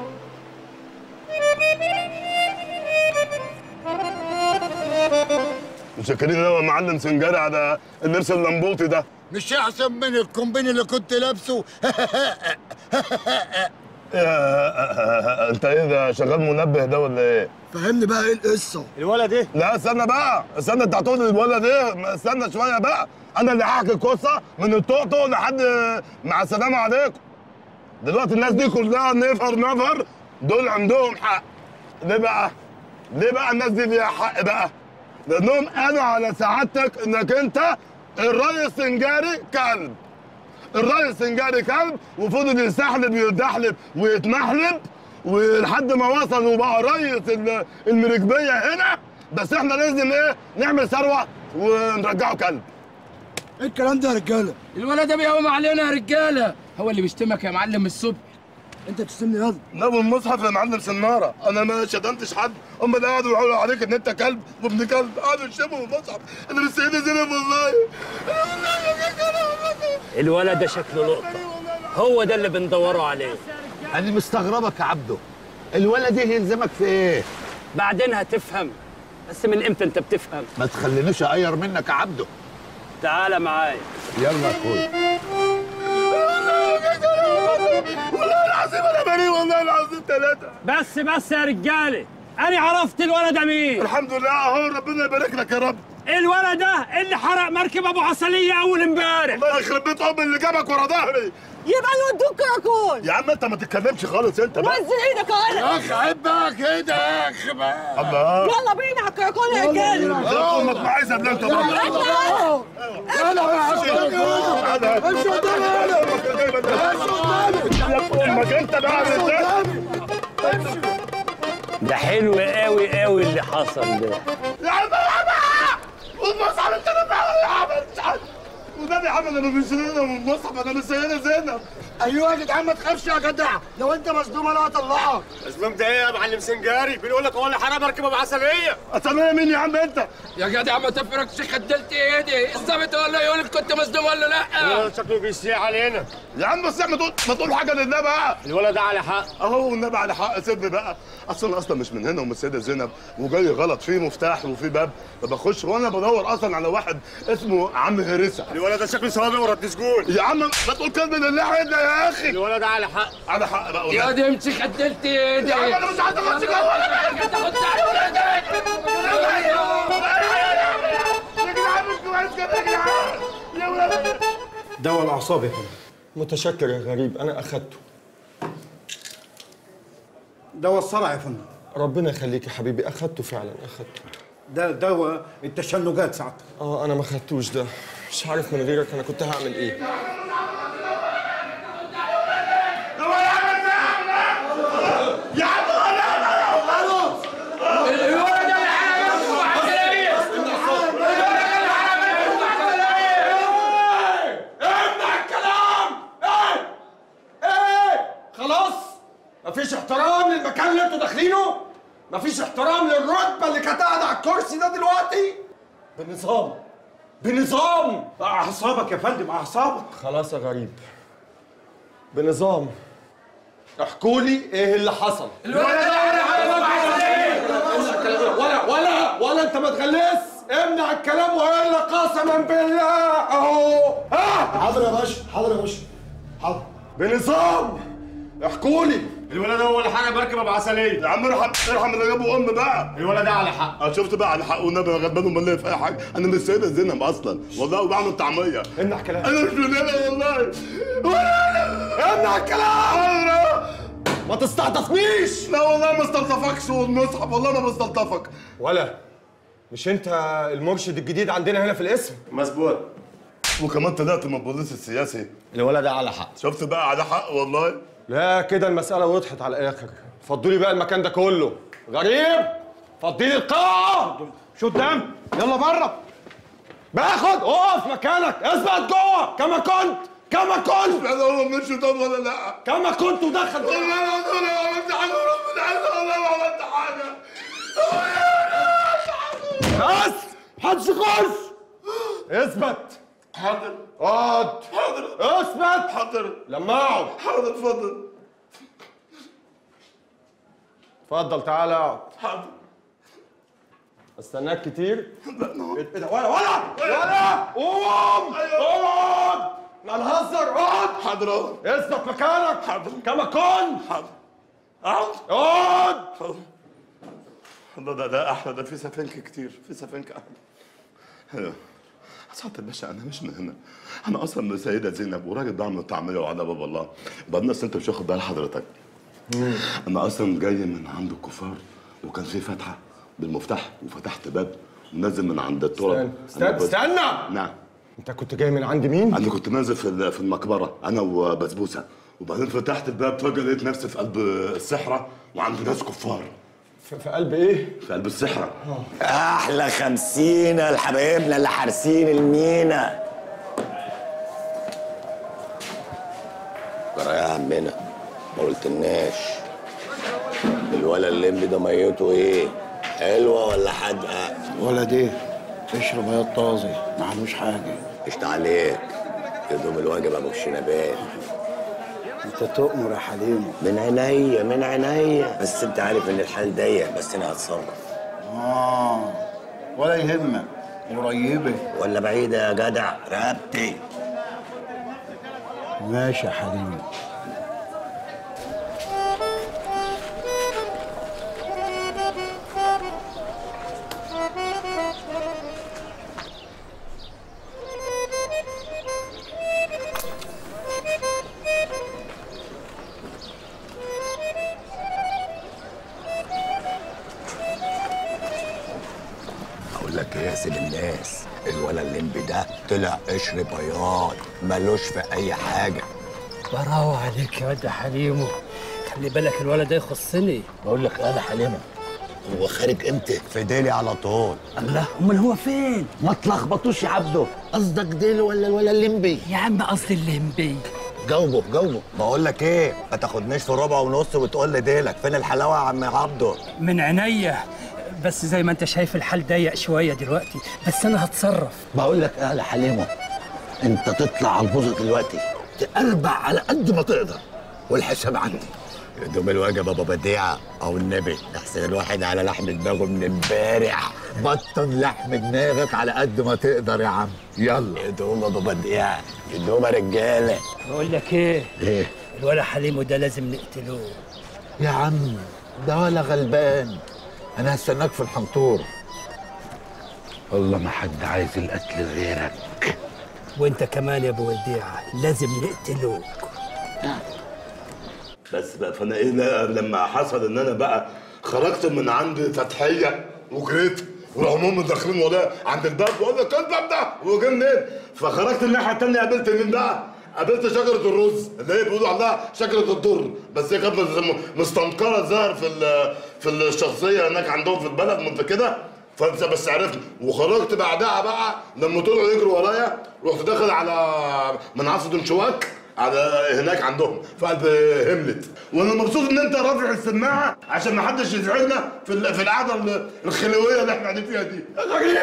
[SPEAKER 1] متشكرين قوي يا معلم سنجاري على اللبس اللمبوطي ده
[SPEAKER 11] مش احسن من الكومبين اللي كنت لابسه
[SPEAKER 1] يا انت ايه ده شغال منبه ده ولا ايه؟
[SPEAKER 11] فهمني بقى ايه القصه
[SPEAKER 1] الولد ايه؟ لا استنى بقى استنى انت هتقول لي الولد ايه؟ ما استنى شويه بقى انا اللي هحكي القصه من الطقطق لحد مع السلامه عليكم دلوقتي الناس دي كلها نفر نفر دول عندهم حق ليه بقى؟ ليه بقى الناس دي ليها حق بقى؟ لانهم قالوا على سعادتك انك انت الريس سنجاري كلب الريس سنجاري كلب وفضل يستحلب ويتدحلب ويتمحلب ولحد ما وصل وبقى ريس ال- المركبيه هنا بس احنا لازم ايه نعمل ثروه ونرجعه كلب
[SPEAKER 11] ايه الكلام ده يا رجاله
[SPEAKER 14] الولد ده بيقوم علينا يا رجاله هو اللي بيشتمك يا معلم من الصبح
[SPEAKER 11] انت بتشتمني ياض
[SPEAKER 1] لا والمصحف يا معلم سناره انا ما شتمتش حد هم اللي قعدوا يقولوا عليك ان انت كلب وابن كلب قعدوا يشتموا المصحف انا مش سيدة زينب والله
[SPEAKER 15] الولد ده شكله لقطة هو ده اللي بندوروا عليه
[SPEAKER 16] انا مستغربك يا عبده الولد ايه يلزمك في ايه
[SPEAKER 15] بعدين هتفهم بس من امتى انت بتفهم
[SPEAKER 16] ما تخلينيش اغير منك يا عبده
[SPEAKER 15] تعالى معايا
[SPEAKER 16] يلا يا اخويا
[SPEAKER 1] والله العظيم انا بريء والله العظيم ثلاثه
[SPEAKER 15] بس بس يا رجالة أنا عرفت الولد ده مين
[SPEAKER 1] الحمد لله اهو ربنا يبارك لك يا رب
[SPEAKER 15] الولد ده اللي حرق مركب أبو عسلية أول امبارح
[SPEAKER 1] الله يخرب بيت ام اللي جابك ورا ظهري
[SPEAKER 9] يبقى نودوك كراكون
[SPEAKER 1] يا عم انت ما تتكلمش خالص انت بقى
[SPEAKER 9] نزل ايدك يا
[SPEAKER 1] اخ عيب بقى كده يا اخ بقى الله
[SPEAKER 9] يلا بينا على الكراكون يا رجاله
[SPEAKER 1] امك معايزه بلا انت
[SPEAKER 9] يلا
[SPEAKER 1] يلا يا امشي امك انت بقى
[SPEAKER 15] ده حلو قوي قوي اللي حصل ده
[SPEAKER 1] يا عم يا عم والمصحف انت اللي بتعمل يا عم مش عارف والنبي يا عم انا مش سيدنا من المصحف انا مش سيدنا زينب
[SPEAKER 11] ايوه يا جدعان ما تخافش يا جدع لو انت مصدوم انا هطلعك
[SPEAKER 12] مظلوم ده ايه يا معلم سنجاري بيقول لك هو اللي حرام مركبه بعسليه
[SPEAKER 1] عسليه مين يا عم انت
[SPEAKER 14] يا جدع ما تفرقش خدلت ايدي الظابط ولا يقول لك كنت مصدوم ولا لا
[SPEAKER 12] شكله بيسيء علينا
[SPEAKER 1] يا عم بس ما تقول ما تقول حاجه لله بقى
[SPEAKER 12] الولد ده على حق
[SPEAKER 1] اهو والنبي على حق سيبني بقى اصل انا اصلا مش من هنا ومن السيده زينب وجاي غلط في مفتاح وفي باب فبخش وانا بدور اصلا على واحد اسمه عم هرسه
[SPEAKER 12] الولد ده شكله سوابق ورد سجون
[SPEAKER 1] يا عم ما تقول كلمه لله عدنا يا اخي
[SPEAKER 12] الولد ده على حق
[SPEAKER 1] على حق بقى
[SPEAKER 14] يا دي امشي خدلت ايدي
[SPEAKER 1] يا عم انا مش عايز اخش جوه
[SPEAKER 17] دواء الاعصاب يا فندم متشكر يا غريب انا اخدته
[SPEAKER 11] دواء الصرع يا فندم
[SPEAKER 17] ربنا يخليك يا حبيبي اخدته فعلا اخدته
[SPEAKER 11] ده دواء التشنجات ساعتها
[SPEAKER 17] اه انا ما خدتوش ده مش عارف من غيرك انا كنت هعمل ايه
[SPEAKER 1] يا عم خلاص
[SPEAKER 14] الولد ده اللي حرق مركبه
[SPEAKER 4] امنع الكلام ايه ايه خلاص مفيش احترام للمكان اللي انتوا داخلينه مفيش احترام للرتبه اللي كانت قاعده على الكرسي ده دلوقتي بنظام بنظام
[SPEAKER 11] اعصابك يا فندم اعصابك
[SPEAKER 17] خلاص يا غريب بنظام احكوا لي ايه اللي حصل
[SPEAKER 14] الولد ده اللي حرق
[SPEAKER 4] ولا ولا ولا انت ما تغلس امنع الكلام والا قسما بالله اهو ها
[SPEAKER 11] حاضر يا باشا حاضر يا باشا حاضر
[SPEAKER 4] بنظام احكوا لي
[SPEAKER 12] الولد ده هو اللي حرق مركبه بعسليه
[SPEAKER 1] يا عم ارحم ارحم اللي جابه ام بقى
[SPEAKER 12] الولد ده على حق
[SPEAKER 1] اه شفت بقى على حق والنبي انا غلبان وملي في اي حاجه انا مش سيدة زينب اصلا والله وبعمل طعميه
[SPEAKER 17] امنع كلام
[SPEAKER 1] انا مش من هنا والله
[SPEAKER 4] امنع الكلام ما تستعطفنيش
[SPEAKER 1] لا والله ما استلطفكش والمصحف والله ما بستلطفك
[SPEAKER 17] ولا مش انت المرشد الجديد عندنا هنا في الاسم
[SPEAKER 12] مظبوط
[SPEAKER 1] وكمان طلعت من البوليس السياسي
[SPEAKER 17] الولد ده على حق
[SPEAKER 1] شفت بقى على حق والله
[SPEAKER 17] لا كده المسألة وضحت على الآخر فضوا لي بقى المكان ده كله غريب فضي لي القاعة شو قدام يلا بره باخد اقف مكانك اثبت جوه كما كنت كما كنت
[SPEAKER 1] لا هو مش طب ولا لا
[SPEAKER 17] كما كنت ودخل
[SPEAKER 1] والله العظيم انا ما عملت حاجه وربنا عز والله ما عملت حاجه
[SPEAKER 17] بس محدش يخش اثبت
[SPEAKER 1] حاضر
[SPEAKER 17] اقعد
[SPEAKER 1] حاضر
[SPEAKER 17] اثبت
[SPEAKER 1] حاضر
[SPEAKER 17] لما اقعد
[SPEAKER 1] حاضر اتفضل
[SPEAKER 17] اتفضل تعالى اقعد
[SPEAKER 1] حاضر
[SPEAKER 17] استناك كتير
[SPEAKER 1] لا نو
[SPEAKER 17] ايه ده ولا ولا ولا قوم اقعد لا نهزر اقعد
[SPEAKER 1] حاضر
[SPEAKER 17] اثبت مكانك
[SPEAKER 1] حاضر
[SPEAKER 17] كما كنت
[SPEAKER 1] حاضر اقعد
[SPEAKER 17] اقعد
[SPEAKER 1] ده ده ده احلى ده في سفنك كتير في سفنك احلى سعادة الباشا انا مش من هنا انا اصلا من السيده زينب وراجل بعمل طعميه وعلى باب الله وبعدين اصل انت مش واخد بال حضرتك انا اصلا جاي من عند الكفار وكان في فتحه بالمفتاح وفتحت باب ونازل من عند التراب
[SPEAKER 17] استنى
[SPEAKER 1] أنا بس-
[SPEAKER 17] استنى
[SPEAKER 1] نعم
[SPEAKER 17] انت كنت جاي من عند مين؟
[SPEAKER 1] انا كنت نازل في ال- في المقبره انا وبسبوسه وبعدين فتحت الباب فجاه لقيت نفسي في قلب الصحراء وعند ناس كفار
[SPEAKER 17] في, في قلب ايه؟
[SPEAKER 1] في قلب الصحراء
[SPEAKER 18] احلى خمسين لحبايبنا اللي حارسين المينا جرى يا عمنا ما قلتلناش الولا الليمبي ده ميته ايه حلوه ولا حادقه
[SPEAKER 19] ولد ايه اشرب يا طازي ما عملوش حاجه
[SPEAKER 18] قشطة عليك يدوم الواجب ابو الشنبات
[SPEAKER 19] انت تؤمر يا حليم
[SPEAKER 18] من عينيا من عينيا بس انت عارف ان الحال ضيق بس انا هتصرف
[SPEAKER 19] اه ولا يهمك قريبه
[SPEAKER 18] ولا بعيده يا جدع رقبتي
[SPEAKER 19] ماشي يا حليم
[SPEAKER 18] اقول لك ايه يا سيد الناس الولا الليمبي ده طلع قشر بياض ملوش في اي حاجه
[SPEAKER 20] براو عليك يا واد يا حليمو خلي بالك الولد ده يخصني
[SPEAKER 18] بقول لك انا حليمه هو خارج امتى في ديلي على طول
[SPEAKER 20] الله امال هو فين
[SPEAKER 18] ما تلخبطوش يا عبده قصدك ديلي ولا الولا الليمبي
[SPEAKER 20] يا عم قصدي الليمبي
[SPEAKER 18] جاوبه جاوبه بقول لك ايه ما تاخدنيش في ربع ونص وتقول لي ديلك فين الحلاوه يا عم عبده
[SPEAKER 20] من عينيا بس زي ما انت شايف الحال ضيق شويه دلوقتي بس انا هتصرف
[SPEAKER 18] بقول لك ايه يا حليمه انت تطلع على البوظه دلوقتي تقربع على قد ما تقدر والحساب عندي يدوم الواجب ابو بديعه او النبي احسن الواحد على لحم دماغه من امبارح بطن لحم دماغك على قد ما تقدر يا عم يلا يدوم ابو بديعه يدوم يا رجاله
[SPEAKER 20] بقول لك ايه
[SPEAKER 18] ايه
[SPEAKER 20] الولا حليمو ده لازم نقتلوه
[SPEAKER 18] يا عم ده ولا غلبان انا هستناك في الحنطور والله ما حد عايز القتل غيرك
[SPEAKER 20] وانت كمان يا ابو وديعه لازم نقتلوك
[SPEAKER 1] بس بقى فانا ايه لا- لما حصل ان انا بقى خرجت من عند فتحيه وجريت وراحوا هم داخلين ورايا عند الباب واقول لك إيه الباب ده هو جه منين؟ فخرجت الناحيه الثانيه قابلت مين بقى؟ قابلت شجره الرز اللي هي بيقولوا عليها شجره الدر بس هي كانت مس- مستنكره الظاهر في ال- في الشخصيه هناك عندهم في البلد من كده فانت بس عرفت وخرجت بعدها بقى لما طلعوا يجروا ورايا رحت داخل على منعصة دنشواك على هناك عندهم في قلب هملت وانا مبسوط ان انت رافع السماعه عشان ما حدش يزعجنا في ال- في القعده ال- الخلويه اللي احنا قاعدين فيها دي غريب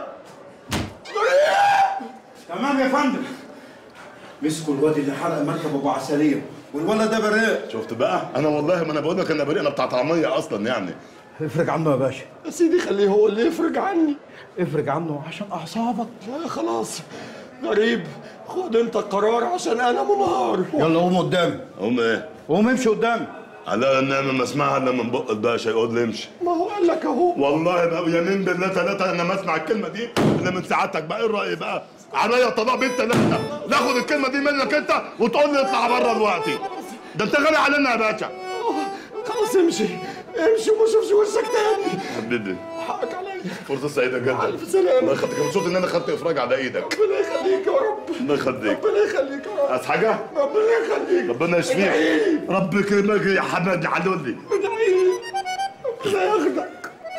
[SPEAKER 19] تمام يا فندم مسكوا الواد اللي حرق مركب ابو عسليه والولد ده بريء
[SPEAKER 1] شفت بقى انا والله ما انا بقول لك انا بريء انا بتاع طعميه اصلا يعني
[SPEAKER 19] افرج عنه يا باشا
[SPEAKER 17] يا سيدي خليه هو اللي يفرج عني
[SPEAKER 19] افرج عنه عشان اعصابك
[SPEAKER 17] لا خلاص غريب خد انت القرار عشان انا منهار
[SPEAKER 19] يلا قوم قدامي
[SPEAKER 1] هم ايه؟
[SPEAKER 19] قوم امشي قدامي
[SPEAKER 1] على ان انا ما اسمعها الا من بق الباشا يقول لي امشي
[SPEAKER 17] ما هو قال لك اهو
[SPEAKER 1] والله بقى يمين بالله ثلاثه انا ما اسمع الكلمه دي الا من سعادتك بقى ايه الراي بقى؟ عليا طلاق بنت ثلاثه ناخد الكلمه دي منك انت وتقول لي اطلع بره دلوقتي ده انت غالي علينا يا باشا
[SPEAKER 17] خلاص امشي امشي وما اشوفش وشك تاني
[SPEAKER 1] حبيبي
[SPEAKER 17] حقك عليا
[SPEAKER 1] فرصه سعيده جدا
[SPEAKER 17] ألف سلامة.
[SPEAKER 1] الله يخليك مبسوط ان انا خدت افراج على ايدك
[SPEAKER 17] ربنا يخليك يا رب
[SPEAKER 1] الله يخليك
[SPEAKER 17] ربنا يخليك يا رب
[SPEAKER 1] عايز حاجه؟
[SPEAKER 17] ربنا يخليك
[SPEAKER 1] ربنا يشفيك رب يكرمك يا حماد علولي
[SPEAKER 17] ادعي لي ربنا ياخدك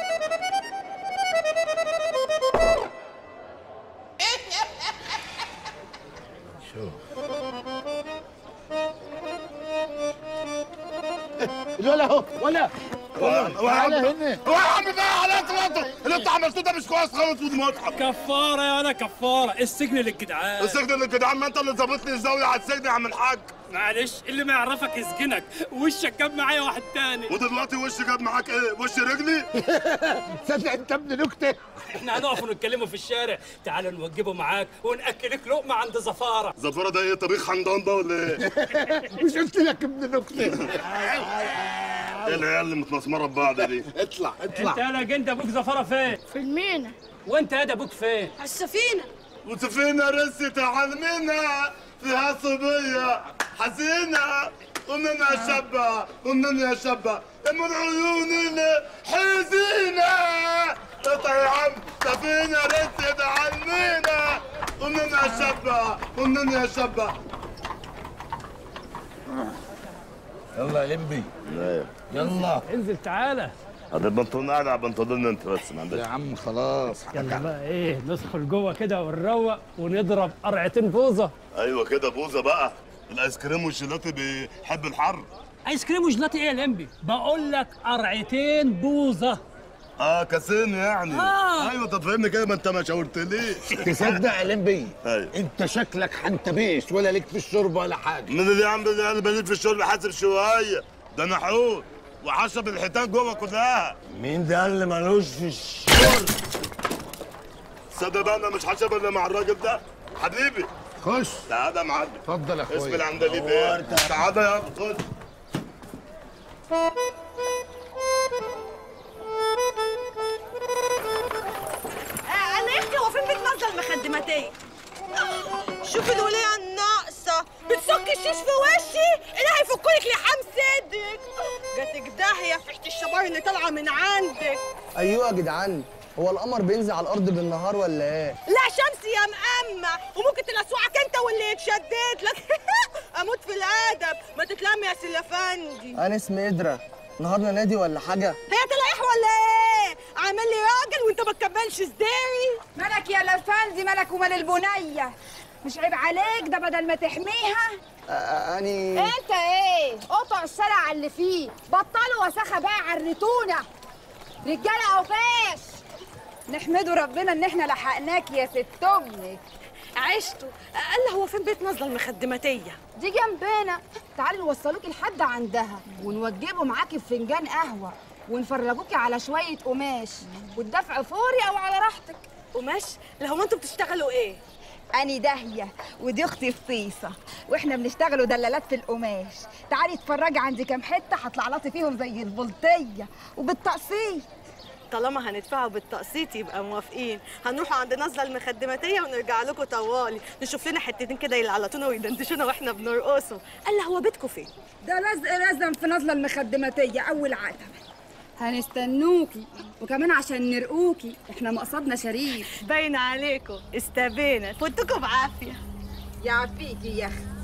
[SPEAKER 16] ولا اهو ولا تعالى هنا
[SPEAKER 1] هو يا عم بقى على اطلاقه اللي انت عملته ده مش كويس خالص ودي مضحك
[SPEAKER 20] كفاره يا انا كفاره السجن للجدعان
[SPEAKER 1] السجن اللي الجدعان ما انت اللي ظابط لي الزاويه على السجن يا عم الحاج
[SPEAKER 20] معلش اللي ما يعرفك يسجنك وشك جاب معايا واحد تاني
[SPEAKER 1] ودلوقتي وش جاب معاك ايه؟ وش رجلي؟
[SPEAKER 16] تصدق انت ابن نكته
[SPEAKER 20] احنا هنقف ونتكلموا في الشارع تعال نوجبه معاك وناكلك لقمه عند زفاره
[SPEAKER 1] زفارة ده ايه طبيخ حمضان ده ولا ايه؟
[SPEAKER 16] مش قلت لك ابن نكته
[SPEAKER 1] ايه العيال اللي متمسمره ببعض دي؟
[SPEAKER 16] اطلع
[SPEAKER 20] انت يا جند ابوك زفاره فين
[SPEAKER 7] في المينا
[SPEAKER 20] وانت يا ابوك فين
[SPEAKER 7] على السفينة
[SPEAKER 1] وسفينة رست علمنا فيها صبية حزينة ومنها شابة ومنها شابة ام العيون اللي حزينة اطلع يا عم سفينة رست علمنا ومنها شابة ومنها شابة
[SPEAKER 16] يلا يا لمبي يلا
[SPEAKER 20] انزل تعالى
[SPEAKER 1] هذا البنطلون قاعد على بنطلون انت بس ما عندكش
[SPEAKER 16] يا عم خلاص
[SPEAKER 20] يلا بقى ايه ندخل جوه كده ونروق ونضرب قرعتين بوظه
[SPEAKER 1] ايوه كده بوزه بقى الايس كريم والجيلاتي بيحب الحر
[SPEAKER 20] ايس كريم وجلاتي ايه يا لمبي بقول لك قرعتين بوظه
[SPEAKER 1] اه كاسين يعني
[SPEAKER 20] آه.
[SPEAKER 1] ايوه طب فهمني كده ما انت ما شاورتليش
[SPEAKER 16] تصدق يا لمبي
[SPEAKER 1] ايوه
[SPEAKER 16] انت شكلك حنتبيش ولا ليك في الشرب ولا حاجه
[SPEAKER 1] من اللي عم اللي انا بنيت في الشرب حاسب شويه ده انا حوت وحشب الحيتان جوه كلها
[SPEAKER 16] مين ده اللي ملوش في الشرب
[SPEAKER 1] صدق بقى انا مش حشب الا مع الراجل ده حبيبي
[SPEAKER 16] خش
[SPEAKER 1] تعالى يا معلم
[SPEAKER 16] اتفضل يا اخويا
[SPEAKER 1] اسم العندليب ايه تعالى يا خد
[SPEAKER 9] آه، انا يا اختي هو فين بتنزل المخدماتيه شوفي الولية الناقصة بتسك الشيش في وشي ايه هيفكلك لحام صدرك جاتك داهية في ريحة الشبار اللي طالعة من عندك
[SPEAKER 21] ايوه يا جدعان هو القمر بينزل على الارض بالنهار ولا ايه
[SPEAKER 9] لا شمس يا مأمة وممكن تلسوعك انت واللي يتشدد لك اموت في الادب ما تتلم يا سلافندي
[SPEAKER 21] انا اسمي ادرا النهارده نادي ولا حاجه
[SPEAKER 9] هي تلايح ولا ايه عامل لي راجل وانت ما تكملش صداري
[SPEAKER 13] مالك يا لفندي مالك ومال البنيه مش عيب عليك ده بدل ما تحميها
[SPEAKER 21] آه، اني
[SPEAKER 13] انت ايه قطع الشارع على اللي فيه بطلوا وسخه بقى عرتونا رجاله اوفاش نحمدوا ربنا ان احنا لحقناك يا ست امك
[SPEAKER 9] عشتوا قال هو فين بيت نازله المخدماتيه
[SPEAKER 13] دي جنبنا تعالي نوصلوكي لحد عندها ونوجبوا معاكي في فنجان قهوه ونفرجوكي على شويه قماش والدفع فوري او على راحتك
[SPEAKER 9] قماش لا هو انتوا بتشتغلوا ايه
[SPEAKER 13] أني داهية ودي أختي فطيسة وإحنا بنشتغلوا دلالات في القماش تعالي اتفرجي عندي كام حتة هطلعلطي فيهم زي البلطية وبالتقسيط
[SPEAKER 9] طالما هندفعوا بالتقسيط يبقى موافقين هنروحوا عند نازله المخدماتيه ونرجع لكم طوالي نشوف لنا حتتين كده يلعلطونا ويدندشونا واحنا بنرقصوا قال هو بيتكم فين
[SPEAKER 13] ده لزق لزم في نازلة المخدماتية أول عتبة هنستنوكي وكمان عشان نرقوكي احنا مقصدنا شريف
[SPEAKER 9] باين عليكم استبينا فوتكم بعافيه
[SPEAKER 13] يعافيكي يا اختي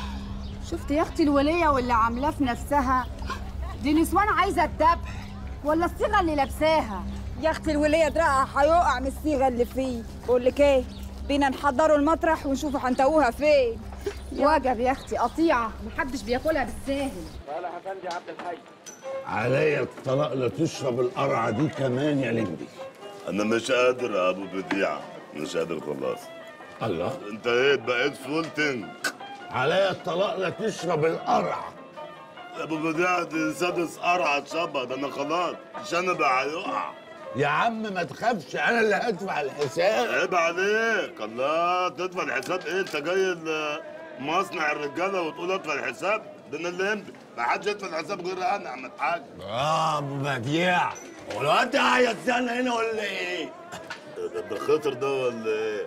[SPEAKER 13] شفت يا اختي الولية واللي عاملاه في نفسها دي نسوان عايزة الذبح ولا الصيغة اللي لابساها يا اختي الولية دراعها هيقع من الصيغة اللي فيه بقول لك ايه بينا نحضروا المطرح ونشوفوا هنتوها فين وجب يا اختي قطيعة محدش بياكلها بالساهل
[SPEAKER 12] صالح افندي عبد الحي
[SPEAKER 16] عليا الطلاق لا تشرب القرعه دي كمان يا لمبي
[SPEAKER 1] انا مش قادر يا ابو بديعه مش قادر خلاص
[SPEAKER 16] الله
[SPEAKER 1] انت ايه بقيت فول تنك
[SPEAKER 16] عليا الطلاق لا تشرب القرعه
[SPEAKER 1] يا ابو بديعه دي سادس قرعه شبه ده انا خلاص شنب هيقع
[SPEAKER 16] يا عم ما تخافش انا اللي هدفع الحساب
[SPEAKER 1] عيب عليك الله تدفع الحساب ايه انت جاي ال- مصنع الرجاله وتقول ادفع الحساب ده انا اللي يمضي ما حدش يدفع الحساب غير انا يا عم الحاج
[SPEAKER 16] اه ابو بديع هو الواد ده هيستنى هنا ولا ايه؟
[SPEAKER 1] ده ده خطر ده ولا ايه؟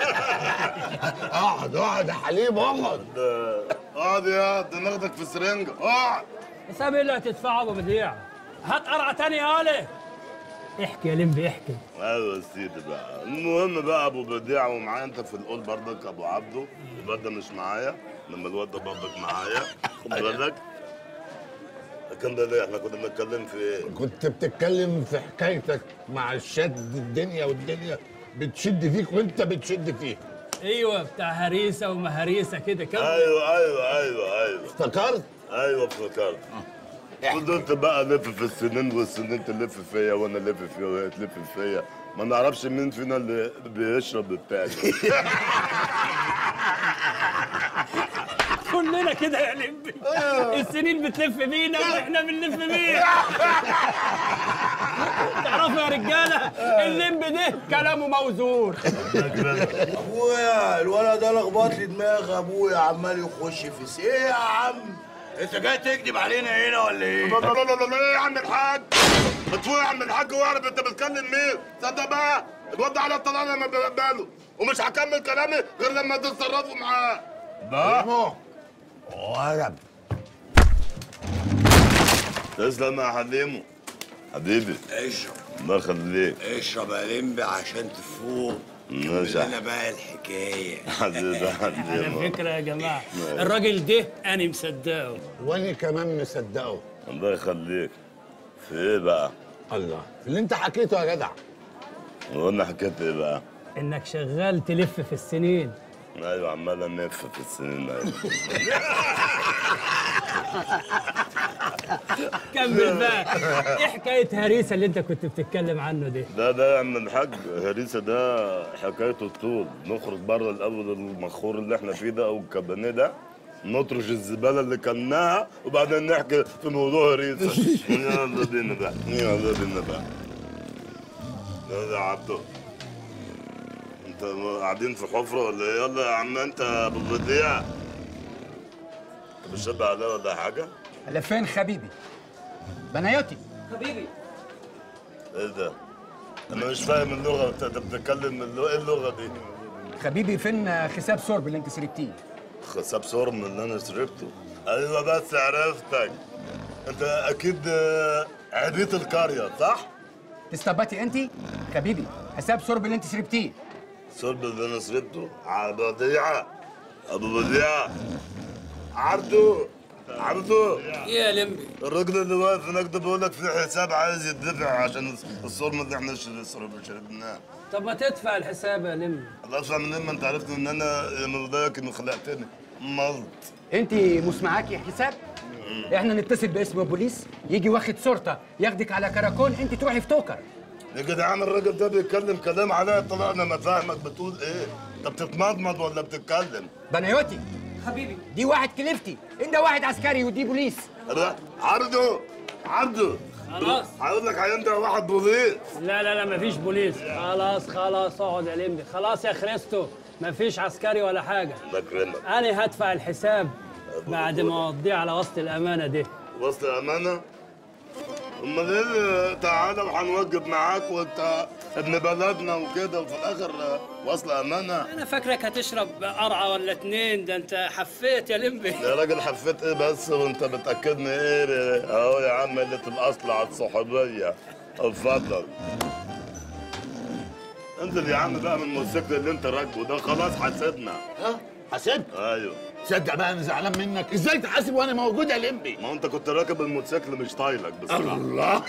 [SPEAKER 16] اقعد اقعد يا حليم اقعد
[SPEAKER 1] اقعد يا ده ناخدك في سرنجه اقعد
[SPEAKER 20] حساب ايه اللي هتدفعه ابو بديع هات قرعه تانية يا آلة احكي يا لمبي احكي
[SPEAKER 1] ايوه يا سيدي بقى المهم بقى ابو بديع ومعايا انت في القول برضك ابو عبده الواد ده مش معايا لما الواد ده برضك معايا خد بالك كان ده ليه احنا كنا بنتكلم في ايه؟
[SPEAKER 16] كنت بتتكلم في حكايتك مع الشد الدنيا والدنيا بتشد فيك وانت بتشد فيها
[SPEAKER 20] ايوه بتاع هريسه ومهريسه كده كم
[SPEAKER 1] ايوه ايوه ايوه ايوه
[SPEAKER 16] افتكرت؟
[SPEAKER 1] ايوه افتكرت فضلت بقى الف في السنين والسنين تلف فيا وانا الف فيها وهي تلف فيا ما نعرفش مين فينا اللي بيشرب التاني
[SPEAKER 20] كلنا كده يا لمبي السنين بتلف بينا واحنا بنلف بيها تعرفوا يا رجاله الليمب ده كلامه موزون
[SPEAKER 5] ابويا الولد ده لخبط لي دماغ ابويا عمال يخش في س- ايه يا عم انت جاي تكذب علينا هنا ولا ايه؟
[SPEAKER 1] لا لا لا لا لا يا عم الحاج مدفوع يا عم الحاج واعرف انت بتكلم مين تصدق بقى الواد ده على الطلاق ما باله ومش هكمل كلامي غير لما تتصرفوا معاه
[SPEAKER 5] ده ورب
[SPEAKER 1] تسلم يا حليمو حبيبي
[SPEAKER 5] اشرب
[SPEAKER 1] الله يخليك
[SPEAKER 5] اشرب يا لمبي عشان تفوق
[SPEAKER 1] ماشي
[SPEAKER 5] كمل لنا بقى الحكايه
[SPEAKER 1] حبيبي
[SPEAKER 20] على
[SPEAKER 1] حليمو
[SPEAKER 20] فكره يا جماعه الراجل ده انا مصدقه
[SPEAKER 16] وانا كمان مصدقه
[SPEAKER 1] الله يخليك في ايه بقى؟
[SPEAKER 16] الله اللي انت حكيته يا جدع
[SPEAKER 1] وقلنا حكيت ايه بقى؟
[SPEAKER 20] انك شغال تلف في السنين
[SPEAKER 1] ايوه عمال نلف في السنين ايوه
[SPEAKER 20] كمل بقى ايه حكايه هريسه اللي انت كنت بتتكلم عنه ده
[SPEAKER 1] ده ده يا عم الحاج هريسه ده حكايته الطول نخرج بره الاول المخور اللي احنا فيه ده او الكابانيه ده نطرش الزباله اللي كلناها وبعدين نحكي في موضوع هريسه يلا بينا بقى يلا بينا بقى يلا يا عبدو انت قاعدين في حفره ولا ايه يلا يا عم انت يا ابو بديع انت مش شبه عليا ولا حاجه
[SPEAKER 22] على فين حبيبي بناياتي
[SPEAKER 20] حبيبي
[SPEAKER 1] ايه ده انا مش فاهم اللغه انت أنت بتتكلم اللغه ايه اللغه دي
[SPEAKER 22] حبيبي فين حساب سورب اللي انت سرقتيه
[SPEAKER 1] حساب صورم اللي انا شربته ايوه بس عرفتك انت اكيد آه، عبيط القريه صح؟
[SPEAKER 22] استباتي انت حبيبي حساب سورب اللي انت شربتيه
[SPEAKER 1] صرب اللي انا شربته ابو بديعه ابو بديعه عرضه عرضه
[SPEAKER 20] يا لمبي
[SPEAKER 1] الراجل اللي واقف هناك ده بيقول لك في حساب عايز يدفع عشان الصرم اللي احنا شرب- شربناه
[SPEAKER 20] طب ما تدفع الحساب يا لمبي
[SPEAKER 1] الله ادفع منين ما انت عرفت ان انا مرضاك انه خلقتني ملط
[SPEAKER 22] انت مش معاكي حساب احنا نتصل باسم البوليس يجي واخد صورته ياخدك على كراكون انت تروحي في توكر
[SPEAKER 1] يا جدعان الراجل ده بيتكلم كلام عليا طلع انا ما فاهمك بتقول ايه انت بتتمضمض ولا بتتكلم
[SPEAKER 22] بنايوتي
[SPEAKER 20] حبيبي
[SPEAKER 22] دي واحد كليفتي انت واحد عسكري ودي بوليس
[SPEAKER 1] لا، عرضه عرضه
[SPEAKER 20] خلاص
[SPEAKER 1] هقول لك هينده واحد بوليس
[SPEAKER 20] لا لا لا مفيش بوليس خلاص خلاص اقعد يا لمبي خلاص يا خريستو مفيش عسكري ولا حاجه
[SPEAKER 1] الله يكرمك
[SPEAKER 20] انا هدفع الحساب بعد ما اوديه على وسط الامانه دي
[SPEAKER 1] وسط امانه امال ايه تعالى وهنوجب معاك وانت ابن بلدنا وكده وفي الاخر وصل امانه
[SPEAKER 20] انا فاكرك هتشرب قرعه ولا اتنين ده انت حفيت يا لمبي
[SPEAKER 1] يا راجل حفيت ايه بس وانت بتاكدني ايه اهو يا عم قله الاصل على الصحوبيه اتفضل انزل يا عم بقى من الموتوسيكل اللي انت راكبه ده خلاص حاسبنا
[SPEAKER 16] ها حسبت
[SPEAKER 1] ايوه
[SPEAKER 16] تصدق بقى انا زعلان منك ازاي تحاسب وانا موجود يا لمبي
[SPEAKER 1] ما هو انت كنت راكب الموتوسيكل مش طايلك بصراحه
[SPEAKER 16] الله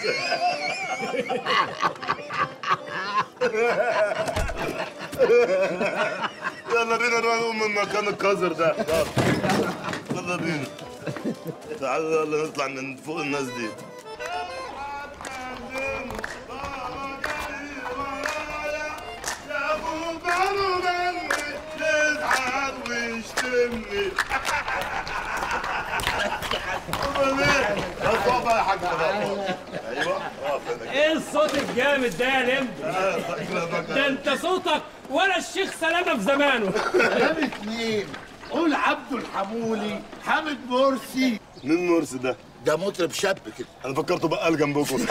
[SPEAKER 1] يلا بينا نقوم من مكان القذر ده يلا. يلا بينا تعالوا يلا نطلع من فوق الناس دي ايوه اقف هنا
[SPEAKER 20] ايه الصوت الجامد ده يا لمبي ده انت صوتك ولا الشيخ سلامه في زمانه
[SPEAKER 16] كلام اتنين قول عبده الحمولي حامد مرسي
[SPEAKER 1] مين مرسي ده؟
[SPEAKER 16] ده مطرب شاب كده
[SPEAKER 1] انا فكرته بقال جنبكم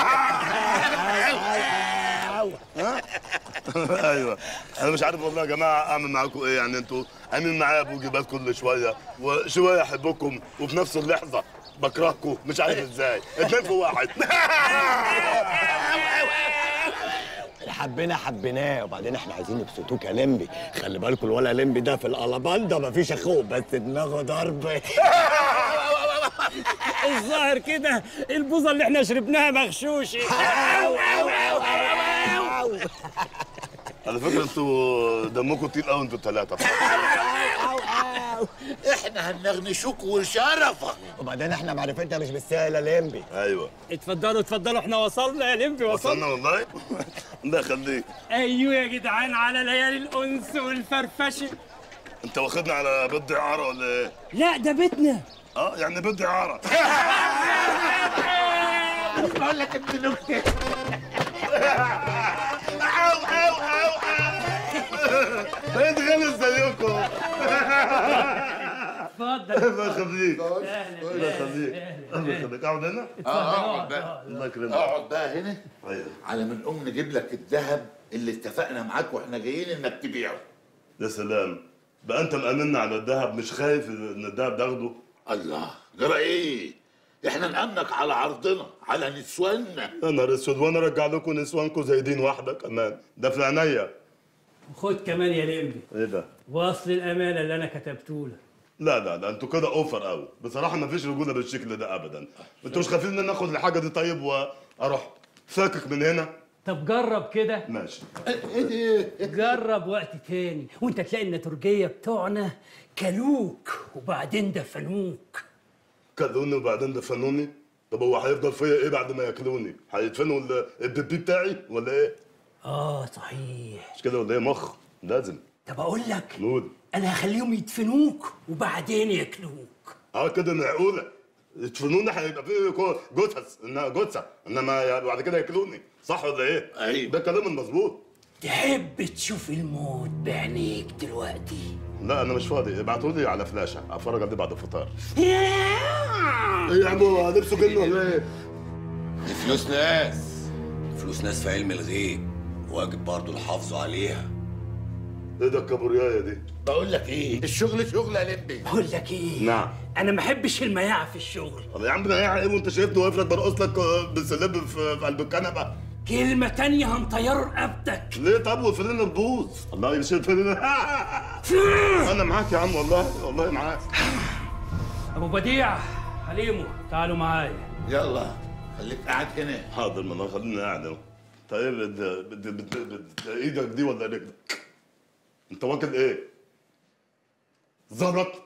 [SPEAKER 1] ايوه انا مش عارف والله يا جماعه اعمل معاكم ايه يعني انتوا عاملين معايا بوجبات كل شويه وشويه احبكم وفي نفس اللحظه بكرهكم مش عارف ازاي اتنين في واحد
[SPEAKER 18] حبينا حبيناه وبعدين احنا عايزين نبسطوك يا لمبي خلي بالكم الولا لمبي ده في القلبان مفيش اخوه بس دماغه ضرب
[SPEAKER 20] الظاهر كده البوظه اللي احنا شربناها مغشوشه
[SPEAKER 1] على فكره انتوا دمكم تقيل قوي انتوا الثلاثه
[SPEAKER 18] احنا هنغنشوك وشرفك وبعدين احنا معرفتنا مش بالسهله لمبي
[SPEAKER 1] ايوه
[SPEAKER 20] اتفضلوا اتفضلوا احنا وصلنا يا لمبي
[SPEAKER 1] وصلنا
[SPEAKER 20] وصلنا
[SPEAKER 1] والله ده خليك
[SPEAKER 20] ايوه يا جدعان على ليالي الانس والفرفشه
[SPEAKER 1] انت واخدنا على بيت اعاره ولا ايه؟
[SPEAKER 20] لا ده بيتنا
[SPEAKER 1] اه يعني بيت اعاره
[SPEAKER 16] بقول لك ابن نكته
[SPEAKER 20] اتفضل
[SPEAKER 1] الله يخليك
[SPEAKER 20] أهلا،
[SPEAKER 1] الله يخليك
[SPEAKER 20] أهلا،
[SPEAKER 1] الله يخليك اقعد هنا
[SPEAKER 16] اه اقعد بقى
[SPEAKER 1] الله يكرمك
[SPEAKER 16] اقعد بقى هنا
[SPEAKER 1] ايوه
[SPEAKER 16] على ما نقوم نجيب لك الذهب اللي اتفقنا معاك واحنا جايين انك تبيعه
[SPEAKER 1] يا سلام بقى انت مأمنا على الذهب مش خايف ان الذهب تاخده
[SPEAKER 16] الله جرى ايه احنا نأمنك على عرضنا على نسواننا
[SPEAKER 1] يا نهار اسود وانا ارجع لكم نسوانكم زي دين واحده كمان ده في عينيا
[SPEAKER 20] خد كمان يا لمبي
[SPEAKER 1] ايه ده
[SPEAKER 20] واصل الامانه اللي انا كتبته لك
[SPEAKER 1] لا لا لا انتوا كده اوفر قوي بصراحه ما فيش رجوله بالشكل ده ابدا انتوا مش خايفين ان ناخد الحاجه دي طيب واروح فاكك من هنا
[SPEAKER 20] طب جرب كده
[SPEAKER 1] ماشي
[SPEAKER 20] جرب وقت تاني وانت تلاقي النتورجيه بتوعنا كلوك وبعدين دفنوك
[SPEAKER 1] كلوني وبعدين دفنوني طب هو هيفضل فيا ايه بعد ما ياكلوني هيدفنوا ال- البيبي بتاعي ولا ايه
[SPEAKER 20] اه صحيح
[SPEAKER 1] مش كده ولا ايه مخ لازم
[SPEAKER 20] طب اقول لك
[SPEAKER 1] نقول
[SPEAKER 20] انا هخليهم يدفنوك وبعدين ياكلوك
[SPEAKER 1] اه كده معقوله يدفنوني هيبقى في كو- جثث انها جثه انما يا- بعد كده ياكلوني صح ولا ايه؟ ايوه ده كلام المظبوط
[SPEAKER 20] تحب تشوف الموت بعينيك دلوقتي
[SPEAKER 1] لا انا مش فاضي ابعتوا لي على فلاشه اتفرج عليه بعد الفطار ايه يا عمو لبسه جن ولا ايه؟
[SPEAKER 18] دي فلوس ناس فلوس ناس في علم الغيب واجب برضه الحافظ عليها
[SPEAKER 1] ايه ده الكابوريايه دي؟
[SPEAKER 16] بقول لك ايه الشغل شغل يا لمبي
[SPEAKER 20] بقول لك ايه
[SPEAKER 1] نعم
[SPEAKER 20] انا ما احبش المياعه في الشغل
[SPEAKER 1] طب يا عم ده ايه وانت شايفني واقف لك برقص لك آه، بالسلاب في في قلب الكنبه
[SPEAKER 20] كلمه تانية هنطيره رقبتك
[SPEAKER 1] ليه طب والفلانه تبوظ الله يشيل فلانه انا معاك يا عم والله والله معاك
[SPEAKER 20] ابو بديع حليمو تعالوا معايا
[SPEAKER 16] يلا خليك قاعد هنا
[SPEAKER 1] حاضر ما انا خليني قاعد اهو طيب بد- بد- بد- بد- ايدك دي ولا رجلك؟ انت واكل ايه؟ زلط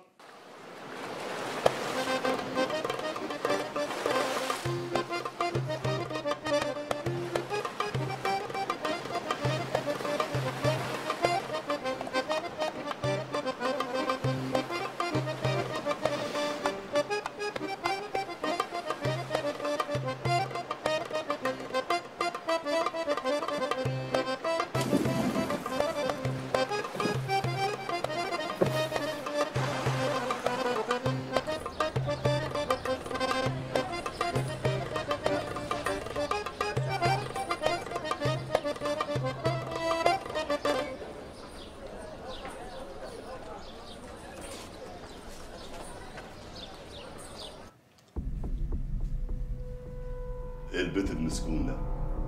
[SPEAKER 1] ايه البيت المسكون ده؟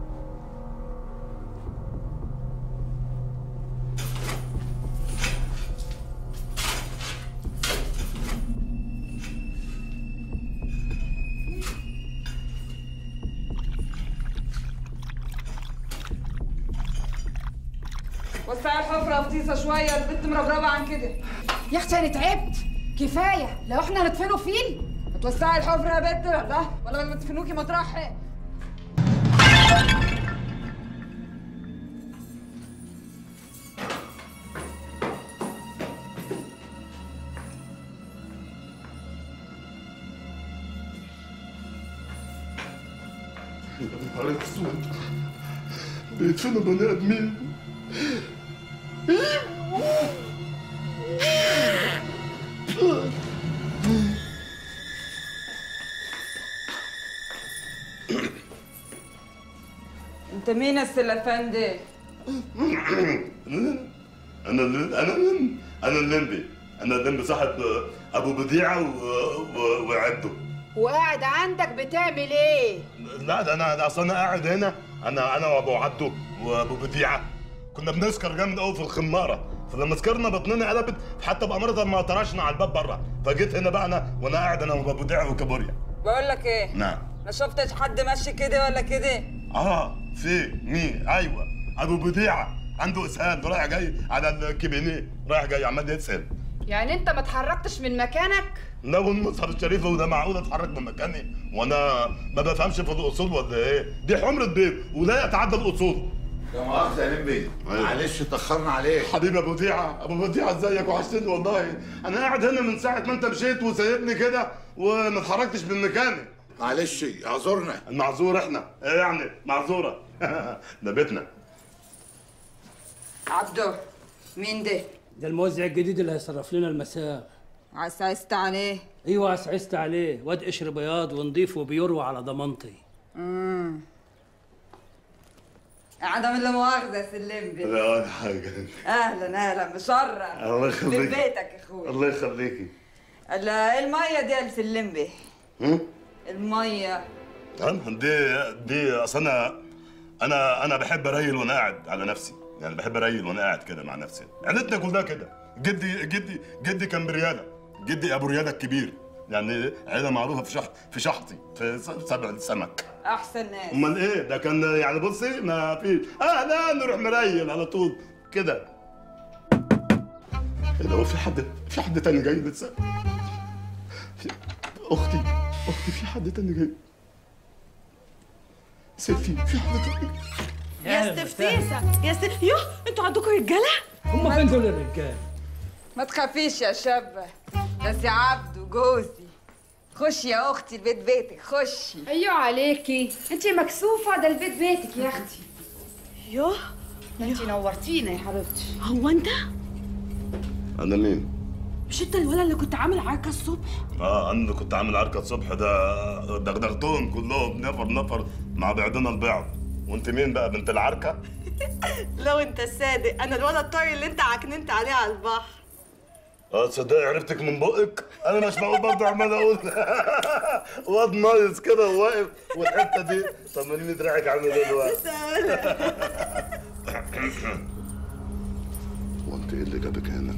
[SPEAKER 7] وسعي الحفرة يا فطيسة شوية البنت مربربة عن كده
[SPEAKER 13] يا اختي انا تعبت كفايه لو احنا هندفنه فين
[SPEAKER 7] توسعي الحفرة يا بنت لا ولا ما تدفنوكي مطرح
[SPEAKER 1] يا نهار اسود بيدفنوا بني ادمين
[SPEAKER 7] انت مين السلفان ده؟
[SPEAKER 1] انا اللي انا اللي انا الليمبي انا الليمبي صاحب ابو بديعه و... و... وعبده
[SPEAKER 13] وقاعد عندك بتعمل ايه
[SPEAKER 1] لا ده انا ده اصل انا قاعد هنا انا انا وابو عبده وابو بديعه كنا بنسكر جامد قوي في الخماره فلما سكرنا بطننا قلبت حتى بأمارة ما طرشنا على الباب بره فجيت هنا بقى انا وانا قاعد انا وابو بديعه وكابوريا
[SPEAKER 7] بقول لك ايه؟
[SPEAKER 1] نعم
[SPEAKER 7] ما شفتش حد ماشي كده ولا كده؟
[SPEAKER 1] اه في مين ايوه ابو بديعه عنده اسهال رايح جاي على الكبينيه رايح جاي عمال يسهل
[SPEAKER 13] يعني انت ما اتحركتش من مكانك
[SPEAKER 1] لو المصحف الشريفه وده معقول اتحرك من مكاني وانا ما بفهمش في الاصول ولا ايه دي حمره بيض ولا يتعدى الاصول
[SPEAKER 16] يا مؤاخذة يا لمبي معلش اتأخرنا عليك
[SPEAKER 1] حبيبي ابو وديعه ابو وديعه ازيك وحشتني والله انا قاعد هنا من ساعه ما انت مشيت وسايبني كده وما اتحركتش من مكاني
[SPEAKER 16] معلش اعذرنا
[SPEAKER 1] معذور احنا ايه يعني معذوره ده بيتنا
[SPEAKER 7] عبده مين ده؟
[SPEAKER 20] ده الموزع الجديد اللي هيصرف لنا المساء
[SPEAKER 7] عسعست عليه
[SPEAKER 20] ايوه عسعست عليه واد قشر بياض ونضيف وبيروى على ضمانتي
[SPEAKER 7] امم عدم لا مؤاخذة يا سلمبي
[SPEAKER 1] لا ولا حاجة
[SPEAKER 7] اهلا اهلا مشرف
[SPEAKER 1] الله يخليك
[SPEAKER 7] من بيتك يا اخويا
[SPEAKER 1] الله يخليكي
[SPEAKER 7] لا المية دي يا سلمبي
[SPEAKER 1] هم؟
[SPEAKER 7] المية
[SPEAKER 1] تمام دي دي اصل انا انا انا بحب اريل وانا قاعد على نفسي يعني بحب اريل وانا قاعد كده مع نفسي عيلتنا كلها كده جدي جدي جدي كان برياله جدي ابو رياله الكبير يعني عيله معروفه في شح في شحطي في س- سبع السمك
[SPEAKER 7] احسن ناس
[SPEAKER 1] امال ايه ده كان يعني بصي ما في اهلا نروح مريل على طول كده ايه ده هو في حد في حد تاني جاي لسه في- اختي اختي في حد تاني جاي ستي في حد تاني
[SPEAKER 9] يا استفتيسة يا ست يوه انتوا عندكم رجالة؟
[SPEAKER 20] هم فين دول الرجال؟
[SPEAKER 7] ما تخافيش يا شابة ده سي عبده جوزي خشي يا اختي البيت بيتك خشي
[SPEAKER 13] ايوه عليكي انت مكسوفه ده البيت بيتك يا اختي
[SPEAKER 9] يوه
[SPEAKER 13] انت نورتينا يا حبيبتي
[SPEAKER 9] هو انت؟
[SPEAKER 1] انا مين؟
[SPEAKER 9] مش انت الولد اللي كنت عامل عركة الصبح؟
[SPEAKER 1] اه انا كنت عامل عركه الصبح ده دغدغتهم كلهم نفر نفر مع بعضنا البعض وانت مين بقى بنت العركه؟
[SPEAKER 9] لو انت صادق انا الولد الطري اللي انت عكننت عليه على البحر
[SPEAKER 1] اه تصدقي عرفتك من بقك؟ انا مش معقول برضه عمال اقول واد نايس كده وواقف والحته دي طمنيني دراعك عامل ايه دلوقتي؟ وانت ايه اللي جابك هنا؟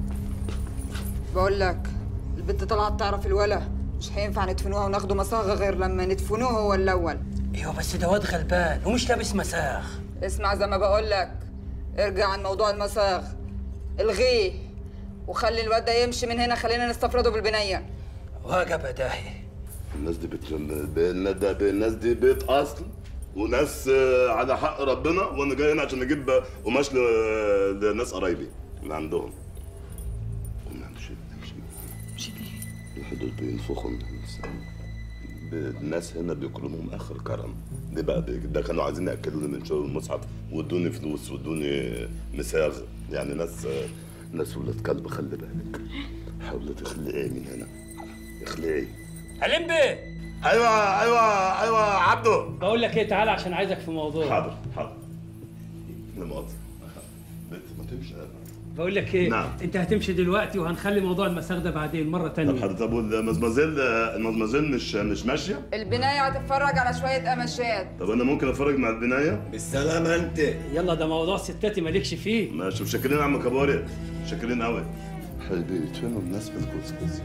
[SPEAKER 7] بقول لك البنت طلعت تعرف الولا مش هينفع ندفنوها وناخده مصاغة غير لما ندفنوه هو الاول
[SPEAKER 20] ايوه بس ده واد غلبان ومش لابس مساخ
[SPEAKER 7] اسمع زي ما بقول لك ارجع عن موضوع المصاغ الغيه وخلي الواد ده يمشي من هنا خلينا نستفرده بالبنيه
[SPEAKER 20] وجب داهي
[SPEAKER 1] الناس دي بت... ب- ده ب- الناس دي بيت اصل وناس آه، على حق ربنا وانا جاي هنا عشان اجيب قماش ل- لناس قرايبي اللي عندهم قوم امشي امشي
[SPEAKER 7] مشي
[SPEAKER 1] الواحد دول بينفخوا من الإنسان. ب- الناس هنا بيكرموهم اخر كرم دي بقى بي- ده كانوا عايزين ياكلوني من شغل المصحف وادوني فلوس وادوني مساغ يعني ناس ناس ولاد كلب خلي بالك حاولي تخلعي من هنا اخلعي
[SPEAKER 20] علمبي
[SPEAKER 1] ايوه ايوه ايوه عبده
[SPEAKER 20] بقول لك ايه تعالى عشان عايزك في موضوع
[SPEAKER 1] حاضر حاضر لا مؤاخذة بنت ما تمشي
[SPEAKER 20] بقول لك ايه
[SPEAKER 1] نعم.
[SPEAKER 20] انت هتمشي دلوقتي وهنخلي موضوع المساغ ده بعدين مره تانية
[SPEAKER 1] طب حضرتك طب والمزمزيل المزمزيل مش مش ماشيه
[SPEAKER 7] البنايه هتتفرج على شويه قماشات
[SPEAKER 1] طب انا ممكن اتفرج مع البنايه
[SPEAKER 2] بالسلامة انت
[SPEAKER 20] يلا ده موضوع ستاتي مالكش فيه
[SPEAKER 1] ماشي شاكرين يا عم كباري شاكرين قوي حبيبي يدفنوا الناس في الكوسكوس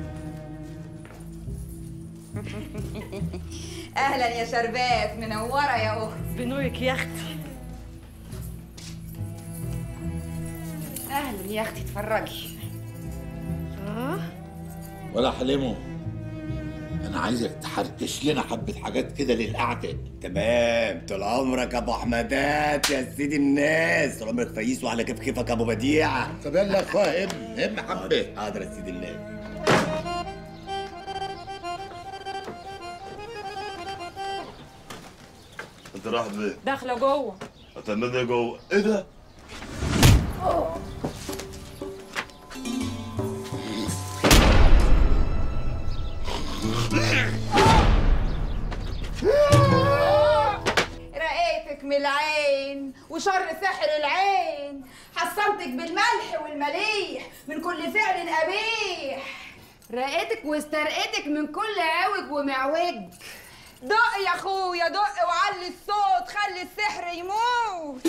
[SPEAKER 7] اهلا يا شربات منوره يا اخت
[SPEAKER 9] بنورك يا اختي
[SPEAKER 13] اهلا يا اختي اتفرجي
[SPEAKER 9] اه
[SPEAKER 18] ولا حليمو انا عايزك تحركش لنا حبه حاجات كده للقعده
[SPEAKER 2] تمام طول عمرك يا ابو حمادات يا سيدي الناس طول عمرك فييس وعلى كيف كيفك يا ابو بديع
[SPEAKER 18] طب يلا يا اخويا ام ام حبه
[SPEAKER 2] حاضر يا سيدي الناس
[SPEAKER 1] انت رايح ليه؟
[SPEAKER 7] داخله جوه
[SPEAKER 1] هتعمل ايه جوه؟ ايه ده؟
[SPEAKER 9] رقيتك من العين وشر سحر العين حصنتك بالملح والمليح من كل فعل قبيح
[SPEAKER 13] رقيتك واسترقيتك من كل عوج ومعوج
[SPEAKER 7] دق يا اخويا دق وعلي الصوت خلي السحر يموت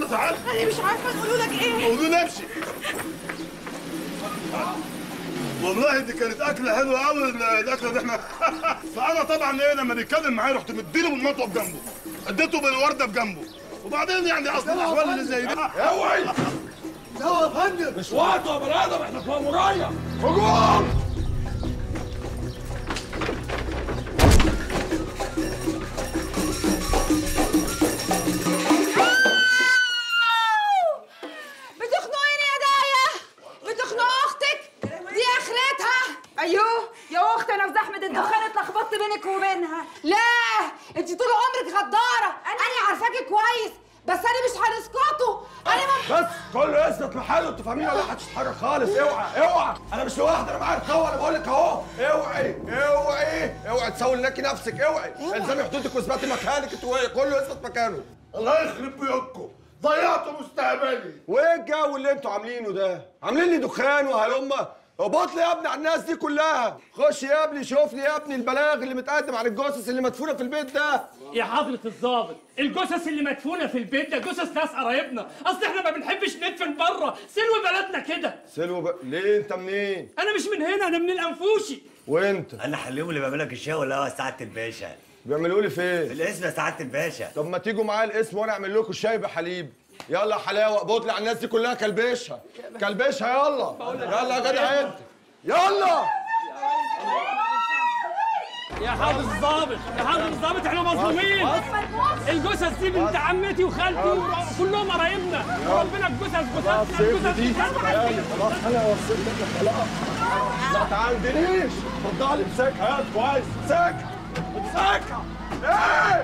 [SPEAKER 1] تعال
[SPEAKER 9] انا مش عارفه نقول لك ايه
[SPEAKER 1] قولوا نمشي والله دي كانت اكله حلوه قوي الاكله اللي احنا فانا طبعا ايه لما بيتكلم معايا رحت مديله بالمطوه بجنبه اديته بالورده بجنبه وبعدين يعني اصل الاحوال اللي زي دي
[SPEAKER 4] اوعي
[SPEAKER 1] سوا يا فندم
[SPEAKER 4] مش وقته يا بني ادم احنا في ماموريه
[SPEAKER 1] هجوم
[SPEAKER 7] بتخنقيني يا دايا بتخنق اختك دي اخرتها ايوه يا اخت انا في زحمه الدخان اتلخبطت بينك وبينها لا انت طول عمرك غداره انا عارفاكي كويس بس انا مش هنسكتوا انا ما
[SPEAKER 4] بس كله يثبت محله انتوا فاهمين ولا محدش يتحرك خالص اوعى اوعى انا مش لوحدي انا معايا القوه انا بقول لك اهو اوعي اوعي اوعي تسوي لك نفسك اوعي الزمي حدودك واثبتي مكانك انتوا ايه كله يثبت مكانه
[SPEAKER 1] الله يخرب بيوتكم ضيعتوا مستقبلي
[SPEAKER 4] وايه الجو اللي انتوا عاملينه ده عاملين لي دخان وهلمه ابط لي يا ابني على الناس دي كلها خش يا ابني شوف لي يا ابني البلاغ اللي متقدم عن الجثث اللي مدفونه في البيت ده
[SPEAKER 15] يا حضرة الضابط الجثث اللي مدفونة في البيت ده جثث ناس قرايبنا اصل احنا ما بنحبش ندفن بره سلو بلدنا كده
[SPEAKER 4] سلو ب... ليه انت منين
[SPEAKER 15] انا مش من هنا انا من الانفوشي
[SPEAKER 4] وانت
[SPEAKER 2] انا حليهم اللي بيعمل لك الشاي ولا هو سعاده الباشا
[SPEAKER 4] بيعملوا لي فين
[SPEAKER 2] في الاسم يا سعاده الباشا
[SPEAKER 4] طب ما تيجوا معايا الاسم وانا اعمل لكم الشاي بحليب يلا يا حلاوه بوط لي على الناس دي كلها كلبشها كلبشها يلا يلا يا جدع انت يلا
[SPEAKER 15] يا حضرة الضابط يا حضرة الضابط احنا مظلومين الجثث دي بنت عمتي وخالتي كلهم قرايبنا ربنا الجثث جثث
[SPEAKER 4] يلا خلاص انا وصلت لك خلاص لا تعندنيش اتفضلي امسكها يا كويس امسكها امسكها ايه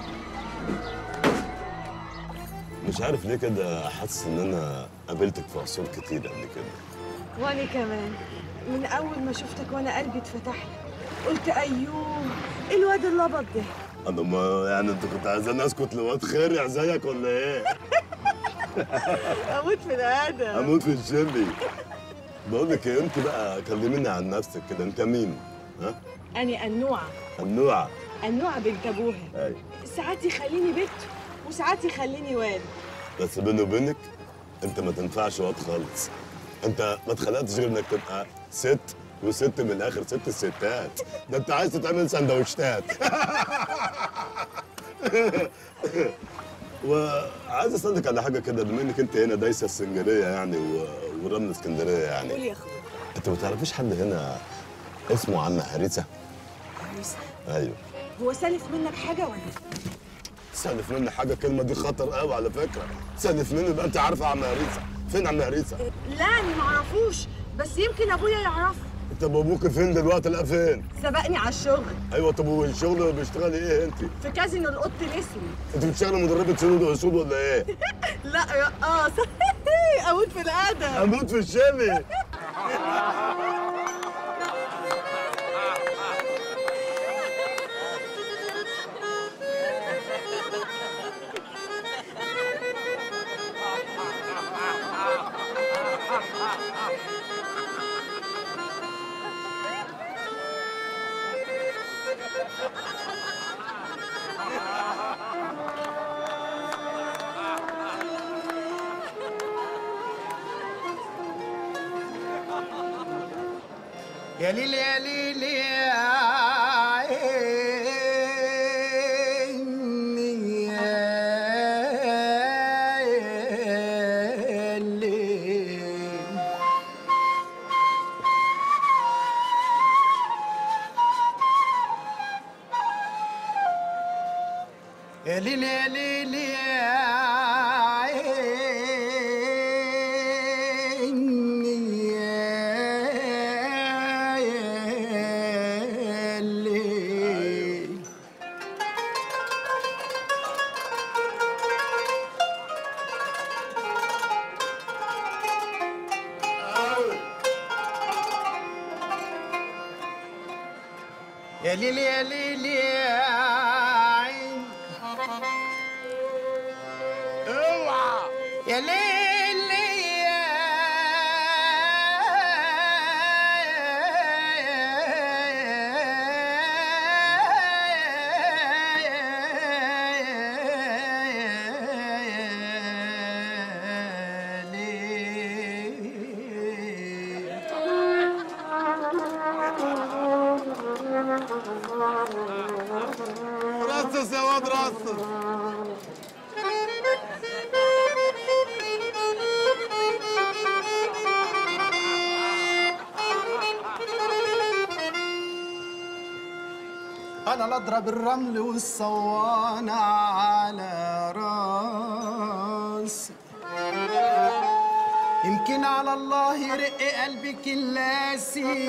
[SPEAKER 1] مش عارف ليه كده حاسس ان انا قابلتك في عصور كتير قبل كده
[SPEAKER 9] وانا كمان من اول ما شفتك وانا قلبي اتفتح لي قلت ايوه الواد اللبط ده
[SPEAKER 1] انا ما يعني انت كنت عايزاني اسكت لواد خرع زيك ولا ايه؟
[SPEAKER 9] اموت في الادم
[SPEAKER 1] اموت في الشمي بقول لك ايه انت بقى كلميني عن نفسك كده انت مين؟ ها؟
[SPEAKER 9] اني النوعه
[SPEAKER 1] النوع
[SPEAKER 9] النوعه بنت ابوها
[SPEAKER 1] ايوه
[SPEAKER 9] ساعات يخليني بنت وساعات يخليني واد
[SPEAKER 1] بس بيني وبينك انت ما تنفعش واد خالص انت ما اتخلقتش غير انك تبقى ست وست من الاخر ست الستات ده انت عايز تتعمل سندوتشات وعايز اسالك على حاجه كده بما انك انت هنا دايسه السنجريه يعني و... ورمل اسكندريه
[SPEAKER 9] قول
[SPEAKER 1] يعني
[SPEAKER 9] يا اخويا
[SPEAKER 1] انت ما تعرفيش حد هنا اسمه عم هريسه
[SPEAKER 9] عريسة
[SPEAKER 1] ايوه
[SPEAKER 9] هو سالف منك حاجه ولا
[SPEAKER 1] سالف مني حاجه الكلمه دي خطر قوي على فكره سالف مني يبقى انت عارفه عم هريسه فين عم هريسه
[SPEAKER 9] لا انا معرفوش بس يمكن ابويا يعرفه
[SPEAKER 1] طب ابوك فين دلوقتي لا فين
[SPEAKER 9] سبقني على الشغل
[SPEAKER 1] ايوه طب والشغل بيشتغلي ايه انت
[SPEAKER 9] في كازينو القط الاسود
[SPEAKER 1] انت بتشتغلي مدربه سود واسود ولا ايه
[SPEAKER 9] لا يا اه اموت في الادب
[SPEAKER 1] اموت في الشمي
[SPEAKER 5] يا ليل يا ليل يا عيني يا ليل يا ليل يا ليل يا عيني يا ليل يا ليل يا ليل يا عين اوعى يا ليل يا
[SPEAKER 1] رصص يا واد رصص
[SPEAKER 6] انا لا اضرب الرمل والصوانة على راسي يمكن على الله يرق قلبك اللاسي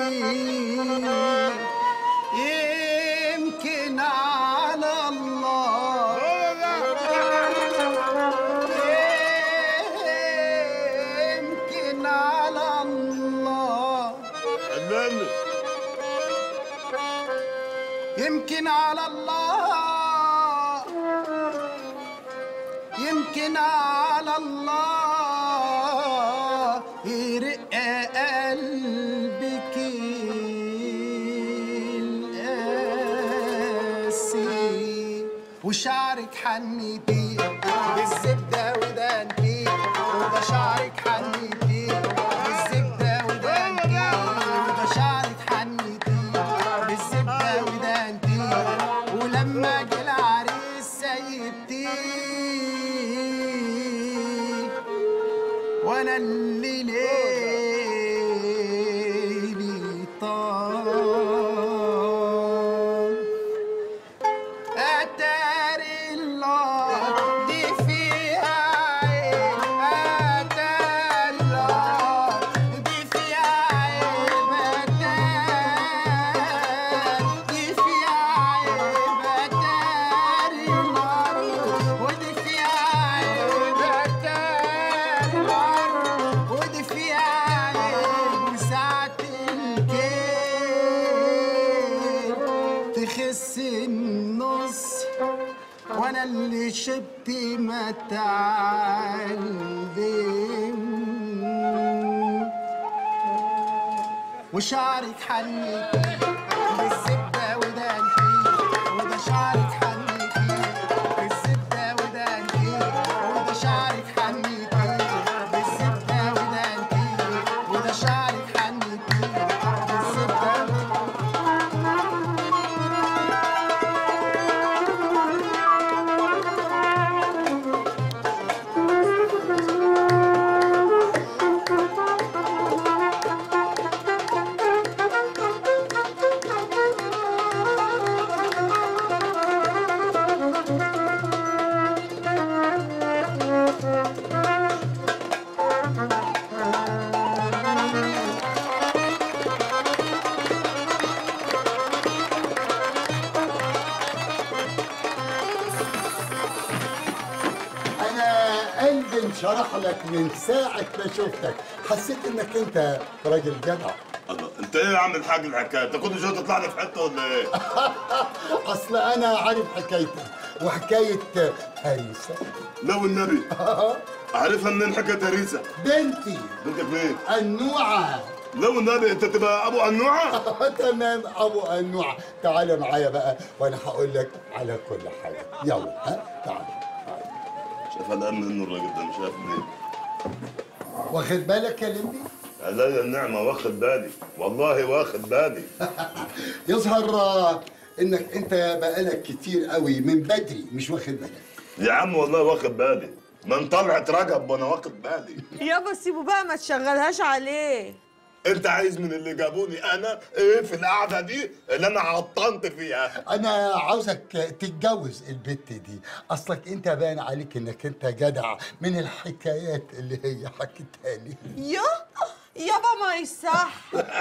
[SPEAKER 6] يمكن على الله يمكن على الله يمكن على الله يمكن على الله يرق قلبك القاسي وشعرك حني بيه بالزبدة وده انتيه وده شعرك حني بيه بالزبدة وده انتيه وده شعرك حني بيه بالزبدة وده انتيه ولما جه العريس سيبتيه وانا اللي ليلي طال اتاري الله دي فيها عيب اتاري الله دي فيها عيب اتاري دي فيها عيب اتاري الله ودي فيها عيب اتاري الله ودي فيها عيب وساعة الكيل تخس النص وانا اللي شبت ما تعلم وشعرك حني بالزبدة وده انتي وده شعرك حني بالزبدة وده انتي وده شعرك حني بالزبدة وده انتي وده شعرك حني بالزبدة
[SPEAKER 18] انا قلبي انشرح لك من ساعه ما شفتك حسيت انك انت راجل جدع
[SPEAKER 1] الله انت ايه يا عم الحاج الحكايه انت كل شويه تطلع لي في حته ولا ايه
[SPEAKER 18] اصل انا عارف حكايتك وحكايه هريسه
[SPEAKER 1] لو النبي عارفها منين حكايه هريسه
[SPEAKER 18] بنتي
[SPEAKER 1] بنتك مين
[SPEAKER 18] النوعه
[SPEAKER 1] لو النبي انت تبقى ابو النوعه
[SPEAKER 18] تمام ابو النوعه تعالى معايا بقى وانا هقول لك على كل حاجه يلا ها تعالى
[SPEAKER 1] شايف قلقان منه الراجل ده مش عارف ليه
[SPEAKER 18] واخد بالك يا لمبي
[SPEAKER 1] عليا النعمه واخد بالي والله واخد بالي
[SPEAKER 18] يظهر آه، انك انت بقالك كتير قوي من بدري مش واخد بالك
[SPEAKER 1] يا عم والله واخد بالي من طلعت رجب وانا واخد بالي
[SPEAKER 9] يابا سيبه بقى ما تشغلهاش عليه
[SPEAKER 1] انت عايز من اللي جابوني انا ايه في القعده دي اللي انا عطنت فيها
[SPEAKER 18] انا عاوزك تتجوز البت دي اصلك انت باين عليك انك انت جدع من الحكايات اللي هي حكيتها لي
[SPEAKER 9] يا يابا ما يصح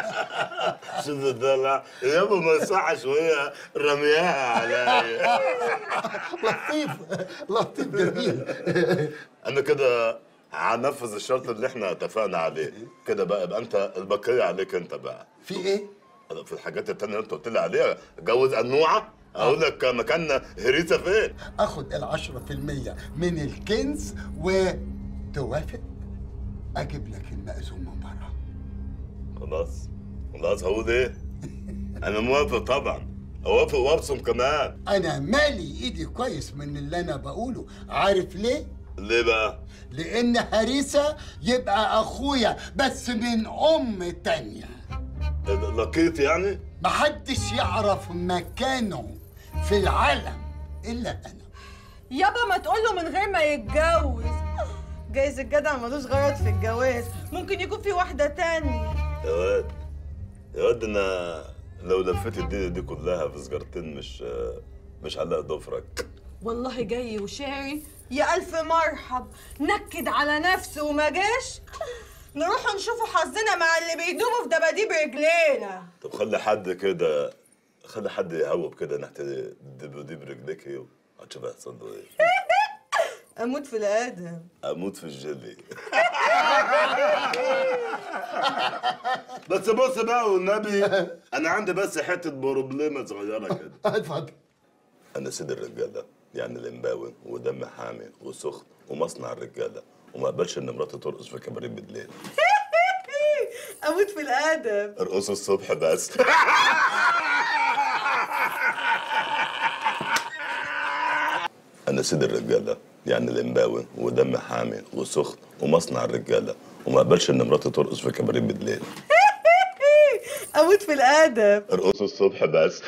[SPEAKER 1] شو الدلع يابا ما يصحش وهي رمياها عليا
[SPEAKER 18] لطيف لطيف جميل
[SPEAKER 1] انا كده هنفذ الشرط اللي احنا اتفقنا عليه كده بقى يبقى انت البقيه عليك انت بقى
[SPEAKER 18] في ايه
[SPEAKER 1] في الحاجات التانية اللي انت قلت لي عليها جوز النوعه اقول لك مكاننا هريسه فين
[SPEAKER 18] اخد العشرة في المية من الكنز وتوافق اجيب لك المأذون من بره
[SPEAKER 1] خلاص خلاص هقول ايه انا موافق طبعا اوافق وابصم كمان
[SPEAKER 18] انا مالي ايدي كويس من اللي انا بقوله عارف ليه
[SPEAKER 1] ليه بقى
[SPEAKER 18] لان هريسة يبقى اخويا بس من ام تانية
[SPEAKER 1] لقيت يعني
[SPEAKER 18] محدش يعرف مكانه في العالم الا انا
[SPEAKER 9] يابا ما تقوله من غير ما يتجوز جايز الجدع ملوش غرض في الجواز ممكن يكون في واحدة تانية
[SPEAKER 1] يا واد يا واد انا لو لفيت الدنيا دي كلها في سجارتين مش مش على ضفرك
[SPEAKER 9] والله جاي وشاري يا ألف مرحب نكد على نفسه وما جاش نروح نشوفوا حظنا مع اللي بيدوبوا في دباديب رجلينا
[SPEAKER 1] طب خلي حد كده خلي حد يهوب كده ناحية الدباديب رجليك ايه هتشوف هيحصل له ايه
[SPEAKER 9] أموت في الآدم
[SPEAKER 1] اموت في الجيلي بس بص بقى والنبي انا عندي بس حته بروبليمه صغيره كده
[SPEAKER 18] اتفضل
[SPEAKER 1] انا سيد الرجاله يعني اللي مباون ودم حامي وسخن ومصنع الرجاله وما اقبلش ان مراتي ترقص في كباريه بالليل
[SPEAKER 9] أموت في الآدم
[SPEAKER 1] ارقصوا الصبح بس انا سيد الرجاله يعني اللي مباون ودم حامي وسخن ومصنع الرجاله وما اقبلش ان مراتي ترقص في كباريه بالليل
[SPEAKER 9] أموت في الآدم
[SPEAKER 1] ارقصوا الصبح بس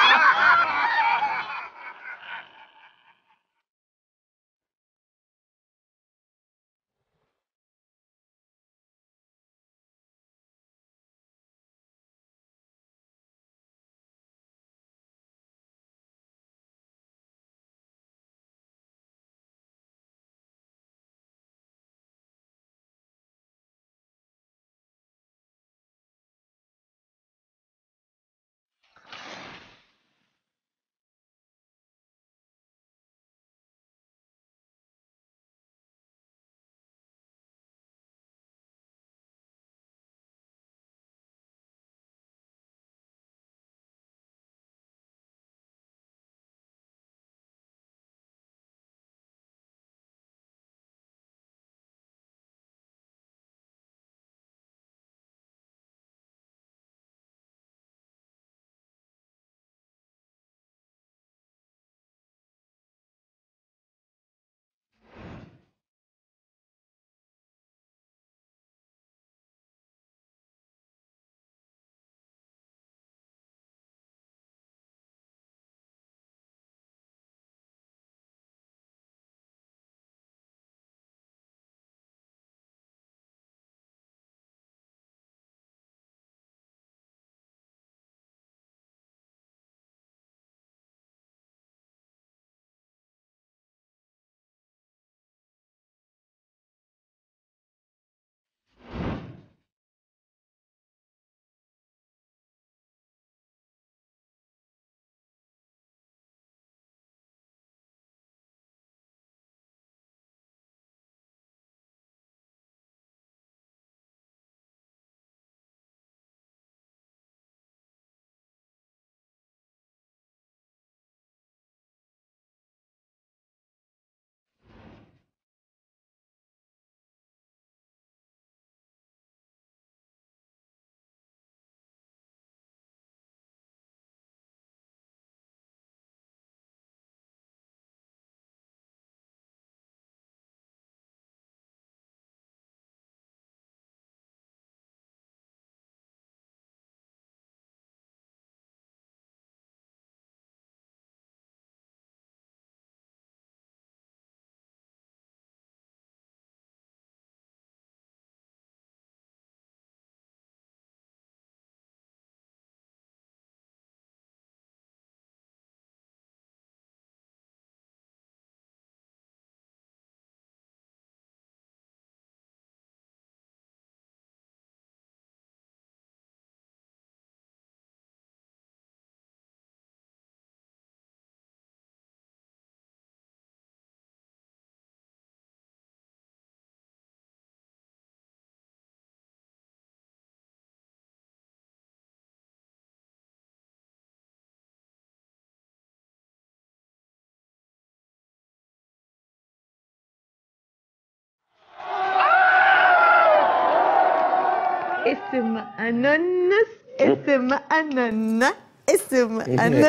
[SPEAKER 9] اسم أنانس اسم أنانا اسم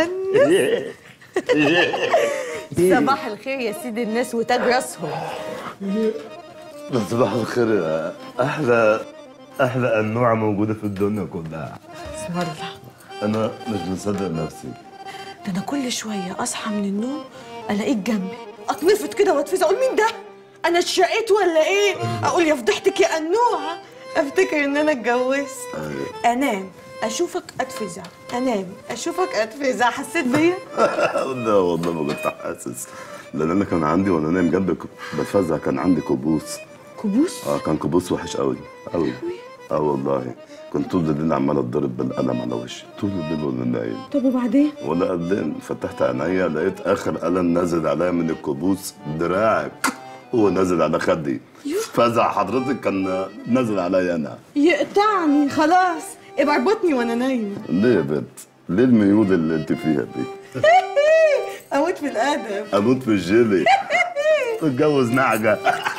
[SPEAKER 9] أنانس صباح الخير يا سيدي الناس وتاج راسهم
[SPEAKER 1] صباح الخير يا احلى احلى انواع موجوده في الدنيا كلها
[SPEAKER 9] بسم الله
[SPEAKER 1] انا مش مصدق نفسي
[SPEAKER 9] ده انا كل شويه اصحى من النوم الاقيك جنبي اتنفض كده واتفز اقول مين ده انا اتشقيت ولا ايه اقول يا فضحتك يا انوعه افتكر ان انا اتجوزت انام اشوفك اتفزع انام اشوفك اتفزع حسيت بيا
[SPEAKER 1] لا والله ما كنت حاسس لان انا كان عندي وانا نايم جنبك بتفزع كان عندي كابوس
[SPEAKER 9] كابوس
[SPEAKER 1] اه كان كابوس وحش قوي قوي اه والله كنت طول الليل عمال اتضرب بالقلم على وشي طول الليل وانا نايم
[SPEAKER 9] طب وبعدين
[SPEAKER 1] ولا قبلين فتحت عينيا لقيت اخر قلم نازل عليا من الكابوس دراعك هو نازل على خدي فزع حضرتك كان نازل عليا انا
[SPEAKER 9] يقطعني خلاص ابقى اربطني وانا نايمه
[SPEAKER 1] ليه يا بنت؟ ليه الميول اللي انت فيها دي؟
[SPEAKER 9] اموت في الادب
[SPEAKER 1] اموت في الجيلي اتجوز نعجه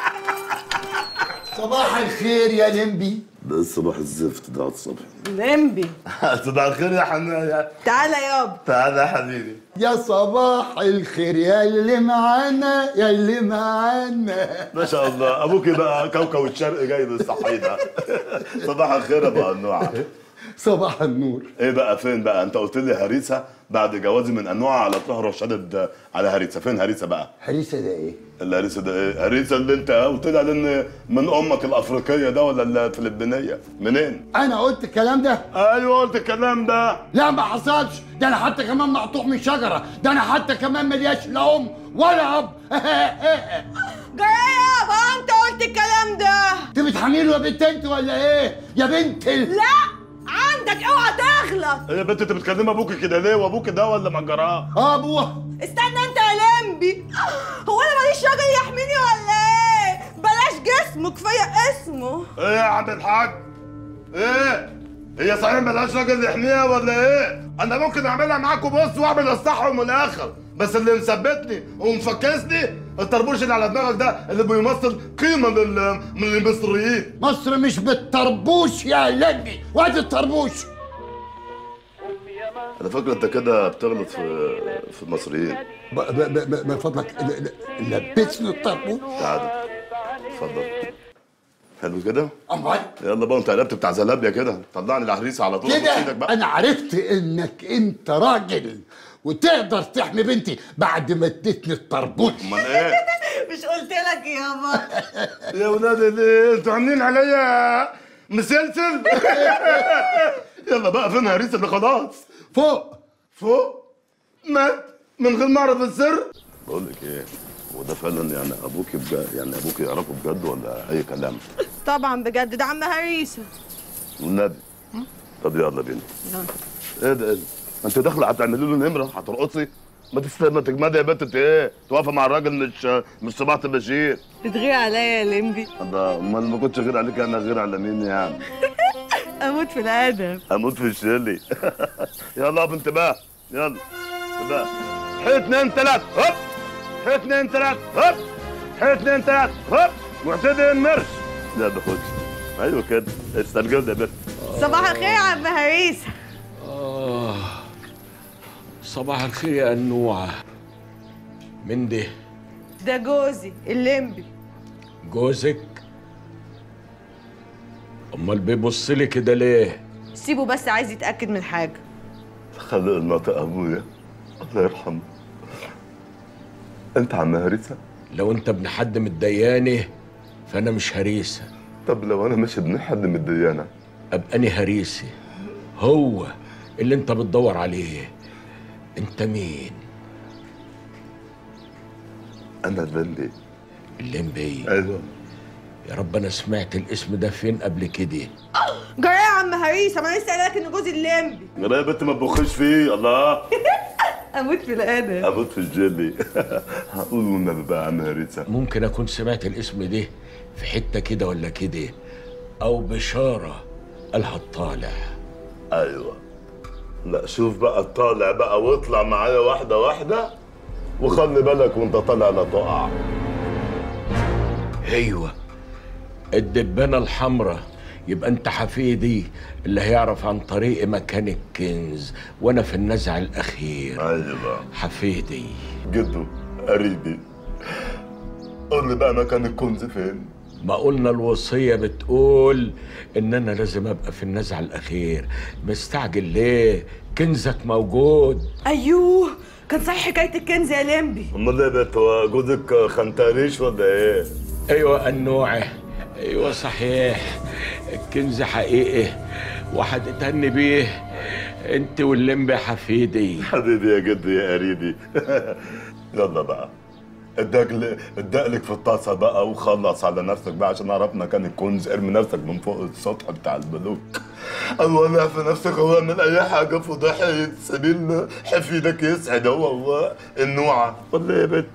[SPEAKER 18] صباح الخير يا لمبي
[SPEAKER 1] ده الصباح الزفت ده الصبح
[SPEAKER 9] لمبي
[SPEAKER 1] صباح الخير يا حنايا
[SPEAKER 9] تعالى يابا
[SPEAKER 1] تعالى يا حبيبي
[SPEAKER 18] يا صباح الخير يا اللي معانا يا اللي معانا
[SPEAKER 1] ما شاء الله ابوك بقى كوكب الشرق جاي بالصحيح صباح الخير يا ابو انوعه
[SPEAKER 18] صباح النور
[SPEAKER 1] ايه بقى فين بقى انت قلت لي هريسه بعد جوازي من انواع على طهر وشدد على هريسه فين هريسه بقى
[SPEAKER 18] هريسه ده ايه
[SPEAKER 1] الهريسه ده ايه هريسه اللي انت قلت لي على ان من امك الافريقيه ده ولا الفلبينيه منين
[SPEAKER 18] انا قلت الكلام ده
[SPEAKER 1] ايوه قلت الكلام ده
[SPEAKER 18] لا ما حصلش ده انا حتى كمان مقطوع من شجره ده انا حتى كمان ملياش لا ام ولا اب
[SPEAKER 9] جاي يابا انت قلت الكلام ده
[SPEAKER 18] انت بتحميله يا بنت انت ولا ايه يا بنت ال...
[SPEAKER 9] لا عندك اوعى تغلط
[SPEAKER 1] ايه يا بنت انت بتكلم ابوك كده ليه وابوك ده ولا مجراه
[SPEAKER 18] اه ابوه
[SPEAKER 9] استنى انت يا لمبي هو انا ماليش راجل يحميني ولا ايه بلاش جسمه كفايه اسمه
[SPEAKER 1] ايه يا عم الحاج ايه هي صحيح ملهاش راجل يحميها ولا ايه انا ممكن اعملها معاكم بص واعمل اصلحهم من الاخر بس اللي مثبتني ومفكسني الطربوش اللي على دماغك ده اللي بيمثل قيمه من من المصريين
[SPEAKER 18] مصر مش بالطربوش يا لمبي وادي الطربوش
[SPEAKER 1] على فكره انت كده بتغلط في في المصريين
[SPEAKER 18] ب- ب- ب- من فضلك ل- ل- لبسني الطربوش
[SPEAKER 1] تعالى اتفضل حلو كده
[SPEAKER 18] امال
[SPEAKER 1] يلا بقى انت قلبت بتاع زلابيا كده طلعني العريسه على طول أبوس
[SPEAKER 18] كده
[SPEAKER 1] إيدك بقى
[SPEAKER 18] انا عرفت انك انت راجل وتقدر تحمي بنتي بعد ما اديتني الطربوش
[SPEAKER 1] امال ايه
[SPEAKER 9] مش قلت لك يابا
[SPEAKER 1] يا ولاد اللي انتوا عاملين عليا مسلسل يلا بقى فين هريس اللي خلاص
[SPEAKER 18] فوق
[SPEAKER 1] فوق مات من غير ما اعرف السر بقول لك ايه هو ده فعلا يعني ابوك بجد يعني ابوك يعرفه بجد ولا اي كلام
[SPEAKER 9] طبعا بجد ده عم هريسه
[SPEAKER 1] والنبي طب يلا بينا ايه ده ايه ده انت داخله هتعملي له نمره هترقصي ما تست ما تجمدي يا بنت انت ايه توافق مع الراجل مش مش صباح بشير
[SPEAKER 9] بتغير عليا يا لمبي
[SPEAKER 1] الله امال ما كنتش غير عليك انا غير على مين يعني
[SPEAKER 9] اموت في الادب
[SPEAKER 1] اموت في الشلي يلا يا بنت بقى يلا بقى حي اتنين تلات هوب حي اتنين تلات هوب حي اتنين تلات هوب معتدل مرش لا بخش ايوه كده استرجل ده بنت
[SPEAKER 9] صباح الخير يا عم هريسه
[SPEAKER 4] آه صباح الخير يا أنوعة من ده
[SPEAKER 9] ده جوزي الليمبي
[SPEAKER 4] جوزك أمال بيبص لي كده ليه
[SPEAKER 9] سيبه بس عايز يتاكد من حاجه
[SPEAKER 1] خلق الناطق ابويا الله يرحمه انت عم هريسه
[SPEAKER 4] لو أنت ابن حد متدياني فأنا مش هريسة
[SPEAKER 1] طب لو انا مش ابن حد من الديانه
[SPEAKER 4] أبقى أنا هريسي هو اللي أنت بتدور عليه أنت مين
[SPEAKER 1] انا الليمبي
[SPEAKER 4] الليمبي
[SPEAKER 1] ايوه
[SPEAKER 4] يا رب أنا سمعت الاسم ده فين قبل كده
[SPEAKER 9] جاي يا عم هريسه ما انا لسه قايله لك ان جوزي الليمبي
[SPEAKER 1] يا يا بنت ما تبخش فيه الله
[SPEAKER 9] اموت في الادب
[SPEAKER 1] اموت في الجيلي هقول والنبي بقى يا عم هريسه
[SPEAKER 4] ممكن أكون سمعت الاسم ده في حتة كده ولا كده أو بشارة قالها الطالع
[SPEAKER 1] ايوه لا شوف بقى الطالع بقى واطلع معايا واحده واحده وخلي بالك وانت طالع لا تقع
[SPEAKER 4] ايوه الدبانه الحمراء يبقى انت حفيدي اللي هيعرف عن طريق مكان الكنز وانا في النزع الاخير
[SPEAKER 1] ايوه
[SPEAKER 4] حفيدي
[SPEAKER 1] جدو قريبي قول لي بقى مكان الكنز فين
[SPEAKER 4] ما قلنا الوصية بتقول إن أنا لازم أبقى في النزع الأخير مستعجل ليه؟ كنزك موجود
[SPEAKER 9] ايوه كان صحيح حكايه الكنز يا لمبي
[SPEAKER 1] امال ايه يا بت هو جوزك خنتانيش ولا ايه؟
[SPEAKER 16] ايوه النوعه ايوه صحيح الكنز حقيقي وهتتهني بيه انت واللمبي حفيدي
[SPEAKER 1] حبيبي يا جدي يا قريبي يلا بقى ادق ادقلك في الطاسه بقى وخلص على نفسك بقى عشان اعرف مكان الكنز ارمي نفسك من فوق السطح بتاع البلوك ولع في نفسك هو من اي حاجه فضحي سبيل حفيدك يسعد هو هو النوعه ولا إيه يا بت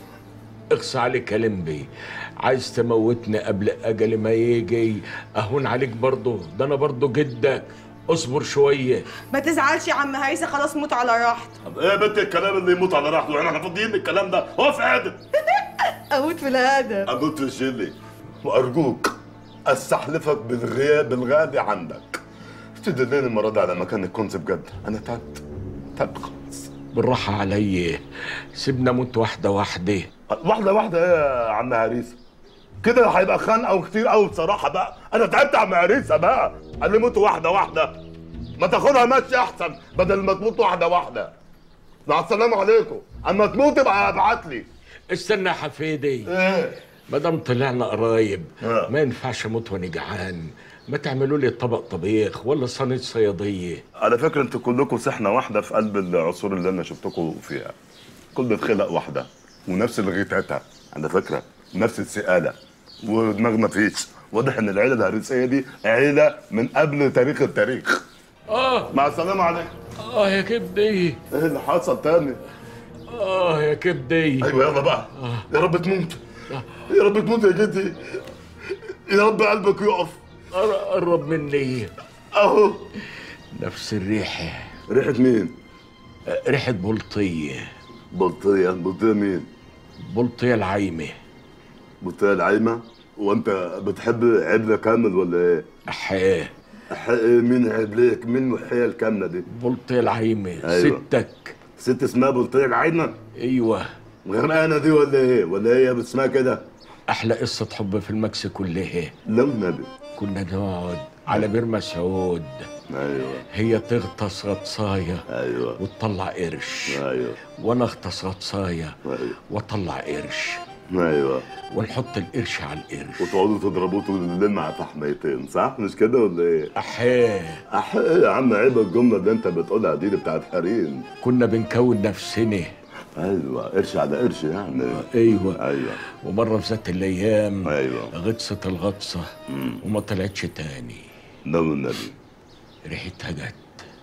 [SPEAKER 16] اقصى عليك يا لمبي عايز تموتني قبل اجل ما يجي اهون عليك برضه ده انا برضه جدك اصبر شويه
[SPEAKER 9] ما تزعلش يا عم هيثم خلاص موت على راحتك
[SPEAKER 1] طب ايه يا بت الكلام اللي يموت على راحته احنا فاضيين الكلام ده هو في ادم
[SPEAKER 9] اموت في الهدف
[SPEAKER 1] اموت في الجيلي وارجوك استحلفك بالغياب بالغالي عندك تدلني المره دي على مكان الكنز بجد انا تعبت تعبت خالص
[SPEAKER 16] بالراحه عليا سيبنا اموت واحده واحده
[SPEAKER 1] واحده واحده ايه يا عم هريسه كده هيبقى خنقه وكتير قوي بصراحه بقى انا تعبت يا عم هريسه بقى قال لي موت واحده واحده ما تاخدها ماشي احسن بدل ما تموت واحده واحده مع السلامه عليكم اما تموت ابقى ابعت لي
[SPEAKER 16] استنى يا حفيدي
[SPEAKER 1] ايه
[SPEAKER 16] ما دام طلعنا قرايب ما ينفعش اموت وانا جعان ما تعملوا لي طبق طبيخ ولا صينيه صياديه
[SPEAKER 1] على فكره انتوا كلكم سحنه واحده في قلب العصور اللي انا شفتكم فيها كل خلق واحده ونفس الغيتاتة على فكره نفس السقاله ودماغ ما فيش واضح ان العيله الهرسيه دي عيله من قبل تاريخ التاريخ
[SPEAKER 16] اه
[SPEAKER 1] مع السلامه عليكم
[SPEAKER 16] اه يا كبدي
[SPEAKER 1] ايه اللي حصل تاني
[SPEAKER 16] اه يا كبدي
[SPEAKER 1] ايوه يلا بقى يا رب تموت يا رب تموت يا جدي يا رب قلبك يقف
[SPEAKER 16] قرب مني
[SPEAKER 1] اهو
[SPEAKER 16] نفس الريحه
[SPEAKER 1] ريحه مين
[SPEAKER 16] ريحه بلطيه
[SPEAKER 1] بلطيه بلطيه مين
[SPEAKER 16] بلطيه العايمه
[SPEAKER 1] بلطيه العايمه وانت بتحب عبله كامل ولا ايه
[SPEAKER 16] احيه
[SPEAKER 1] أحيه مين عبليك مين محيه الكامله دي
[SPEAKER 16] بلطيه العايمه
[SPEAKER 1] أيوة.
[SPEAKER 16] ستك
[SPEAKER 1] ست اسمها بلطيه العايمه
[SPEAKER 16] ايوه
[SPEAKER 1] غرقانه دي ولا ايه ولا هي اسمها كده
[SPEAKER 16] احلى قصه حب في المكس كلها
[SPEAKER 1] لو النبي
[SPEAKER 16] كنا نقعد على بير مسعود
[SPEAKER 1] ايوه
[SPEAKER 16] هي تغطس غطسايه
[SPEAKER 1] ايوه
[SPEAKER 16] وتطلع قرش
[SPEAKER 1] ايوه
[SPEAKER 16] وانا اغطس غطسايه
[SPEAKER 1] ايوه
[SPEAKER 16] واطلع قرش
[SPEAKER 1] ايوه
[SPEAKER 16] ونحط القرش على القرش
[SPEAKER 1] وتقعدوا تضربوه طول الليل مع فحميتين صح مش كده ولا ايه؟
[SPEAKER 16] احيه
[SPEAKER 1] احيه يا عم عيب الجمله اللي انت بتقولها دي, دي بتاعت حريم
[SPEAKER 16] كنا بنكون نفسنا
[SPEAKER 1] ايوه قرش على قرش يعني
[SPEAKER 16] ايوه
[SPEAKER 1] ايوه
[SPEAKER 16] ومره في ذات الايام
[SPEAKER 1] ايوه
[SPEAKER 16] غطست الغطسه وما طلعتش تاني
[SPEAKER 1] ده النبي
[SPEAKER 16] ريحتها جت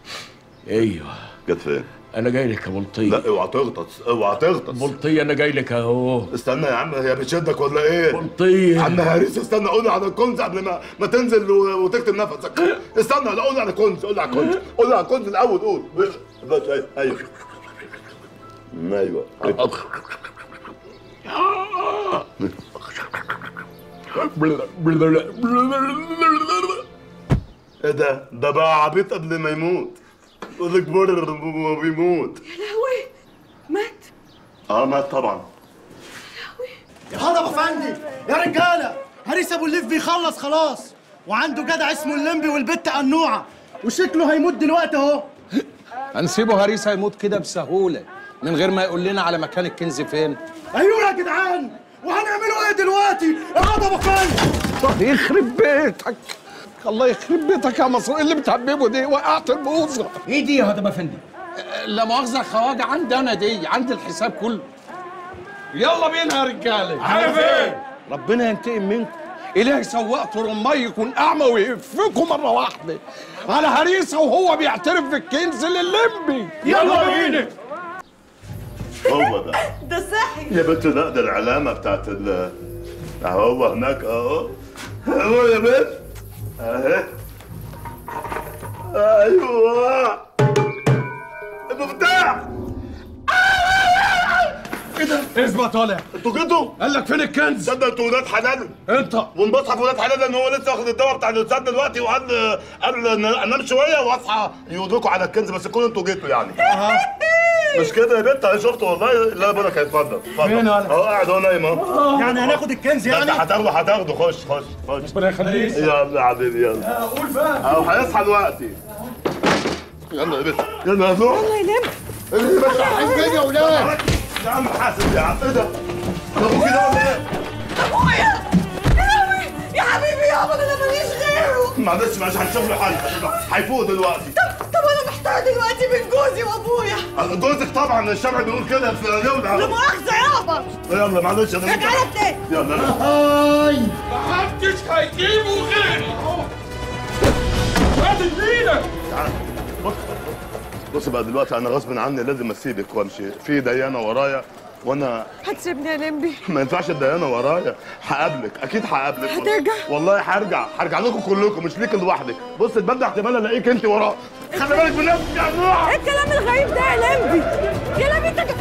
[SPEAKER 16] ايوه
[SPEAKER 1] جت فين؟
[SPEAKER 16] انا جاي لك يا بلطيه
[SPEAKER 1] لا اوعى تغطس اوعى تغطس
[SPEAKER 16] بلطيه انا جاي لك اهو
[SPEAKER 1] استنى يا عم هي بتشدك ولا ايه؟
[SPEAKER 16] بلطيه
[SPEAKER 1] عم هاريس استنى قول لي على الكنز قبل ما ما تنزل و- وتكتم نفسك استنى لا قول لي على الكنز قول لي على الكنز قول لي على الكنز الاول قول بس بس ايوه ايوه ايوه ايه ده؟ ده بقى عبيط قبل ما يموت يقول لك بر ما بيموت
[SPEAKER 9] يا لهوي مات
[SPEAKER 1] اه مات طبعا
[SPEAKER 6] يا هضبة افندي يا رجاله هريس ابو الليف بيخلص خلاص وعنده جدع اسمه الليمبي والبت قنوعه وشكله هيموت دلوقتي اهو
[SPEAKER 4] هنسيبه هريسة يموت كده بسهولة من غير ما يقول لنا على مكان الكنز فين
[SPEAKER 6] ايوه يا جدعان وهنعملوا ايه دلوقتي يا هضبة افندي
[SPEAKER 4] يخرب بيتك الله يخرب بيتك يا مصر إيه اللي بتحببه دي وقعت البوظة
[SPEAKER 22] ايه دي يا هضبة افندي
[SPEAKER 4] لا مؤاخذة خواجة عندي أنا دي عندي الحساب كله يلا بينا يا رجالة
[SPEAKER 12] على فين؟
[SPEAKER 4] ربنا ينتقم منكم إله سواق رمي يكون أعمى ويهفكم مرة واحدة على هريسة وهو بيعترف بالكنز لللمبي
[SPEAKER 12] يلا بينا
[SPEAKER 1] هو ده
[SPEAKER 9] ده صحي
[SPEAKER 1] يا بنت لا ده العلامة بتاعت ال اهو هناك اهو اهو يا بنت اهي ايوه المفتاح ايه ده؟
[SPEAKER 4] اثبت طالع
[SPEAKER 1] انتوا جيتوا؟
[SPEAKER 4] قال لك فين الكنز؟
[SPEAKER 1] صدق انتوا ولاد حلال
[SPEAKER 4] انت
[SPEAKER 1] والمصحف ولاد حلال ان هو لسه واخد الدواء بتاع الاستاذ دلوقتي وقال قال ان انام شويه واصحى يقولوا على الكنز بس تكونوا انتوا جيتوا يعني مش كده يا بنت انا شفته والله لا بقول لك اتفضل اتفضل
[SPEAKER 6] فين ولا؟
[SPEAKER 1] اهو قاعد اهو نايم اهو
[SPEAKER 6] يعني هناخد الكنز
[SPEAKER 1] لا،
[SPEAKER 6] يعني
[SPEAKER 1] ده هتاخده هتاخده خش خش خش
[SPEAKER 6] ربنا يخليك.
[SPEAKER 1] يلا يا حبيبي يلا
[SPEAKER 6] قول بقى
[SPEAKER 1] اهو هيصحى دلوقتي يلا يا بنت يلا يا نور
[SPEAKER 9] يلا يا لمبي
[SPEAKER 11] اللي بترحم فين يا ولاد
[SPEAKER 1] يا عم حاسب يا عم ايه ده؟ ده ابوك ده ولا ايه؟
[SPEAKER 9] ابويا يا لهوي يا حبيبي يابا ده انا ماليش غيره
[SPEAKER 1] معلش معلش هنشوف له حل هيفوق دلوقتي
[SPEAKER 9] طب انا محتار دلوقتي من جوزي وابويا
[SPEAKER 1] جوزك طبعا الشرع بيقول كده في يولع
[SPEAKER 9] لا مؤاخذه يابا
[SPEAKER 1] يلا معلش انا
[SPEAKER 9] رجعنا تاني
[SPEAKER 1] يلا
[SPEAKER 11] هاي
[SPEAKER 14] محدش هيجيبه غيري هات ايدك
[SPEAKER 1] تعال. بص بص بقى دلوقتي انا غصب عني لازم اسيبك وامشي في ديانه ورايا وانا
[SPEAKER 9] هتسيبني يا لمبي
[SPEAKER 1] ما ينفعش الديانه ورايا هقابلك اكيد هقابلك
[SPEAKER 9] هترجع؟
[SPEAKER 1] والله هرجع هرجع لكم كلكم مش ليك لوحدك بص اتبدى احتمال الاقيك انت وراه خلي بالك من نفسك يا نوح
[SPEAKER 9] ايه الكلام الغريب ده يا لمبي يا لمبي انت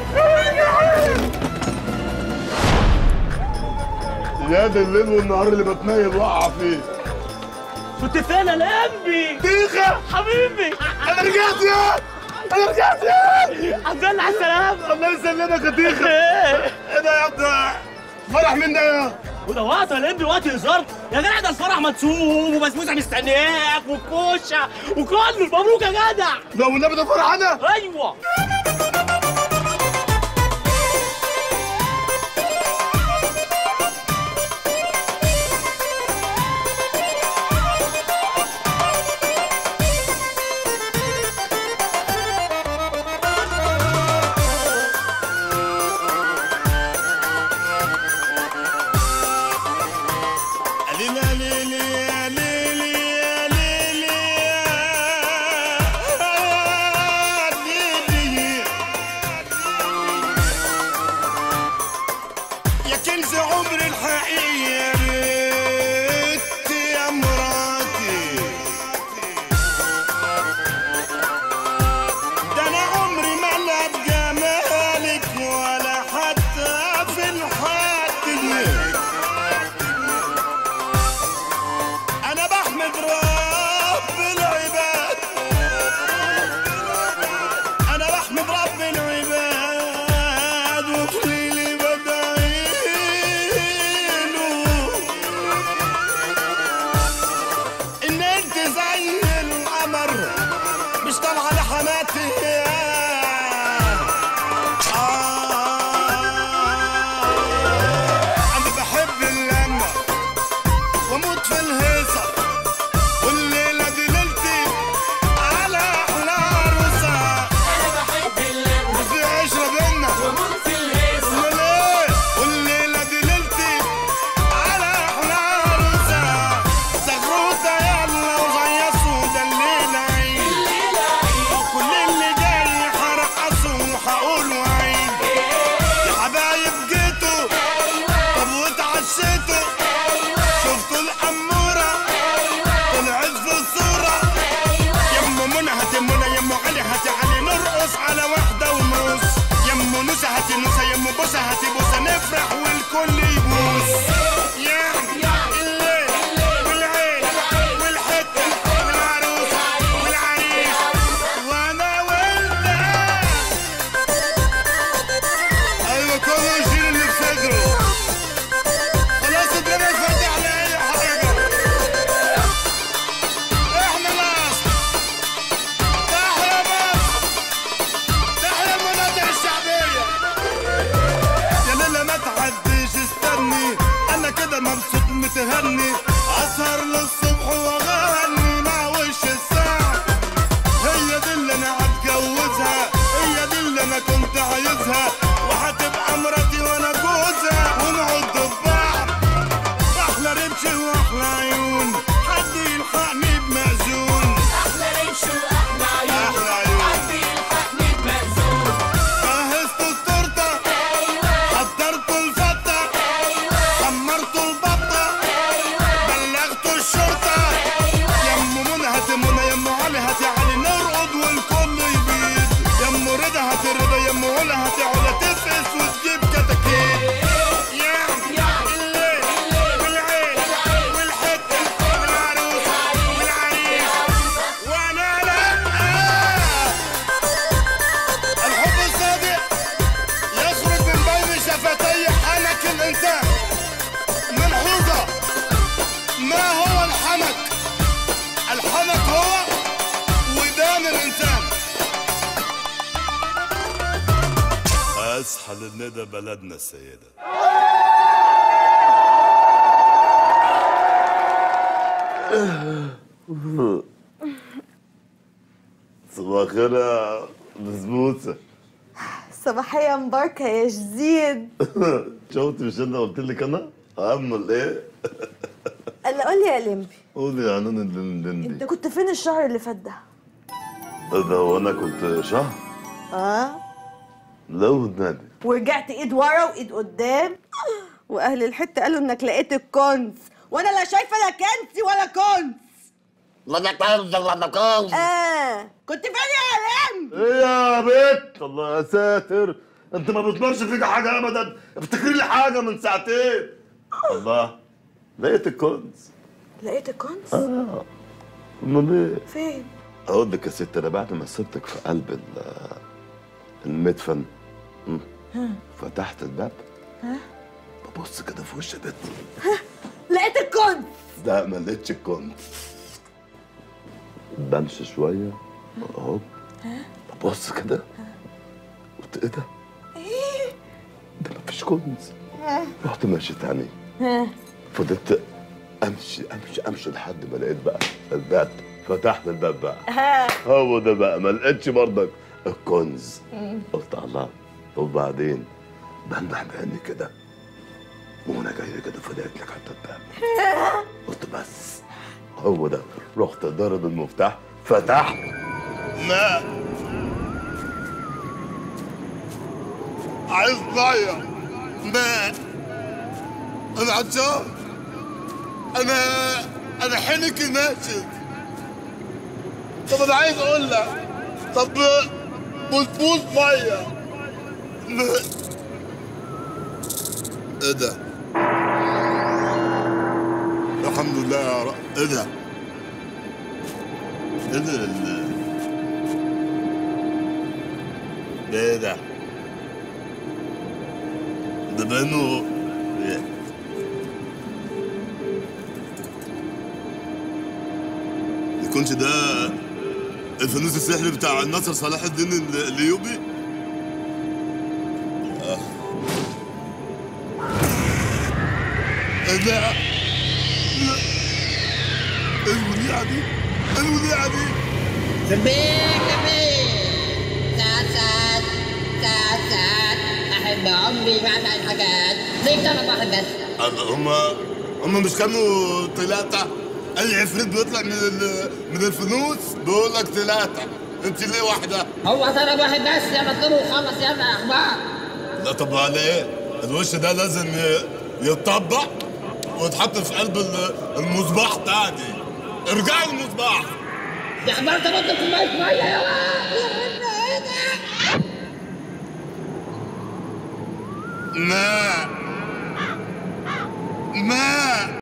[SPEAKER 1] يا دي الليل والنهار اللي بتنيل واقع فيه
[SPEAKER 15] كنت فين يا لمبي
[SPEAKER 1] ديخه
[SPEAKER 15] حبيبي
[SPEAKER 1] انا رجعت يا انا رجعت يا
[SPEAKER 15] الحمد لله على السلامة
[SPEAKER 1] الله يسلمك يا ديخه ايه ده يا ابني فرح مين ده يا
[SPEAKER 15] وده وقت يا لمبي وقت هزار يا جدع ده الفرح مدسوم وبسبوسه مستنياك والكوشه وكله مبروك يا جدع
[SPEAKER 1] لو النبي ده فرح انا
[SPEAKER 15] ايوه
[SPEAKER 1] ليلى ليلى يا ليلى يا ليلى يا ليلى يا كنز عمري الحقيقي يا ريت يا مراتي ده انا عمري ما لعب جمالك ولا حتى في الحاتي انا بحمد رب العباد انا بحمد رب العباد وفي لي بدعيله ان انت زي القمر مش طالعه لحماتي آه انا بحب اللمه واموت في الهيصه والليله دي ليلتي على احلى عروسه انا بحب اللمه وفي عشره بينا واموت في الهيصه ليه والليله دي ليلتي على احلى عروسه زغروطه يلا وغيصوا ده الليله عيد الليله عيد وكل اللي جاي هرقصوا وهقولوا عيد يا حبايب جيتوا طب واتعشيتوا شفتوا الأمورة طلعت في الصورة يمو منى هاتي منى يمو علي هاتي علي نرقص على واحدة ونص يمو نوسة هاتي نوسة يمو بوسة هاتي بوسة نفرح والكل يبوس يعني الليل والعين والحتة والعروس والعريس وانا وانت ايوه كله يشيل اللي في صدره خلاص الدنيا فاتح على اي حاجه احنا مصر تحيا مصر تحيا المناطق الشعبيه يا ليلى ما تعديش استني انا كده مبسوط متهني اسهر للصبح واغني مع وش الساعه هي دي اللي انا هتجوزها هي دي اللي انا كنت عايزها وهتبقى مراتي وانا جوزها ونقعد ببعض احلى رمش واحلى عيون حد يلحقني بمأذون احلى رمش واحلى عيون احلى عيون حد يلحقني بمأذون جهزت التورته ايوه حضرت الفته ايوه حمرت البطه ايوه بلغت الشرطه ايوه يمو منى هاتي منى يمو علي هاتي علي نرقد والكل يبيد يمو رضا هاتي رضا يمو علا هاتي علا تفقس وتجيب كتاكيت يعني الليل والعين والحته والعروس والعريس وانا لا الحب الصادق يخرج من بين شفتي حنك الانسان ملحوظه ما هو الحنك الحنك هو ودان الانسان اصحى للندى بلدنا السيدة صباح الخير يا بسبوسة
[SPEAKER 9] صباحية مباركة يا جديد
[SPEAKER 1] شفت مش انا قلت لك انا؟ اعمل ايه؟
[SPEAKER 9] قال قول لي يا لمبي
[SPEAKER 1] قولي يا عنان اللندندي
[SPEAKER 9] انت كنت فين الشهر اللي فات ده؟
[SPEAKER 1] ايه ده وانا كنت شهر؟
[SPEAKER 9] اه
[SPEAKER 1] لا والنبي
[SPEAKER 9] ورجعت ايد ورا وايد قدام واهل الحته قالوا انك لقيت الكنز وانا لا شايفه لا كنزي ولا كنز
[SPEAKER 18] لا ده كنز ولا كنز
[SPEAKER 9] اه كنت فين يا لمبي؟
[SPEAKER 1] ايه يا بت الله يا ساتر انت ما بتمرش فيك حاجه ابدا افتكري لي حاجه من ساعتين الله لقيت الكنز
[SPEAKER 9] لقيت الكنز؟
[SPEAKER 1] اه امال ايه
[SPEAKER 9] فين؟
[SPEAKER 1] اقول لك يا ست انا بعد ما سبتك في قلب ال- المدفن مم.
[SPEAKER 9] ها
[SPEAKER 1] فتحت الباب
[SPEAKER 9] ها
[SPEAKER 1] ببص كده في وش بنت
[SPEAKER 9] لقيت الكنز
[SPEAKER 1] ده ما لقيتش الكنز بمشي شويه اهو
[SPEAKER 9] ها
[SPEAKER 1] ببص كده قلت ايه ده؟
[SPEAKER 9] ايه؟
[SPEAKER 1] ده مفيش كنز
[SPEAKER 9] ها
[SPEAKER 1] رحت ماشي تاني
[SPEAKER 9] ها
[SPEAKER 1] فضلت امشي امشي امشي لحد ما لقيت بقى الباب فتحت الباب بقى
[SPEAKER 9] ها
[SPEAKER 1] هو ده بقى ما لقيتش برضك الكنز
[SPEAKER 9] مم.
[SPEAKER 1] قلت الله وبعدين بنبح بعيني كده وانا جاي كده فلقيت لك حتى الباب قلت بس هو ده رحت ضارب المفتاح فتحت ما عايز ميه ما انا عطشان انا انا حنكي ناشف طب انا عايز اقول لك طب بوسبوس ميه ما- ايه ده الحمد لله يا رب ايه ده ايه ده ال- ده ايه ده ده بانه إيه؟ يكونش ده الفانوس السحري بتاع الناصر صلاح الدين ال- الايوبي آه. ايه ده لا. ايه الوديعه دي ايه الوديعه دي
[SPEAKER 3] كبير كبير ساعات ساعات ساعات ساعات أحب عمري بعد الحاجات ليه طلب واحد بس
[SPEAKER 1] الله، هما هما مش كانوا ثلاثة أي عفريت بيطلع من ال- من الفانوس بيقول لك ثلاثة أنت ليه واحدة؟
[SPEAKER 3] هو طلب واحد بس يلا اطلبه وخلص يلا يا أخبار
[SPEAKER 1] لا طب على إيه؟ الوش ده لازم ي- يتطبق ويتحط في قلب ال- المصباح تاني ارجعي المصباح
[SPEAKER 3] يا أخبار تبطل كوباية مية يلا
[SPEAKER 1] ما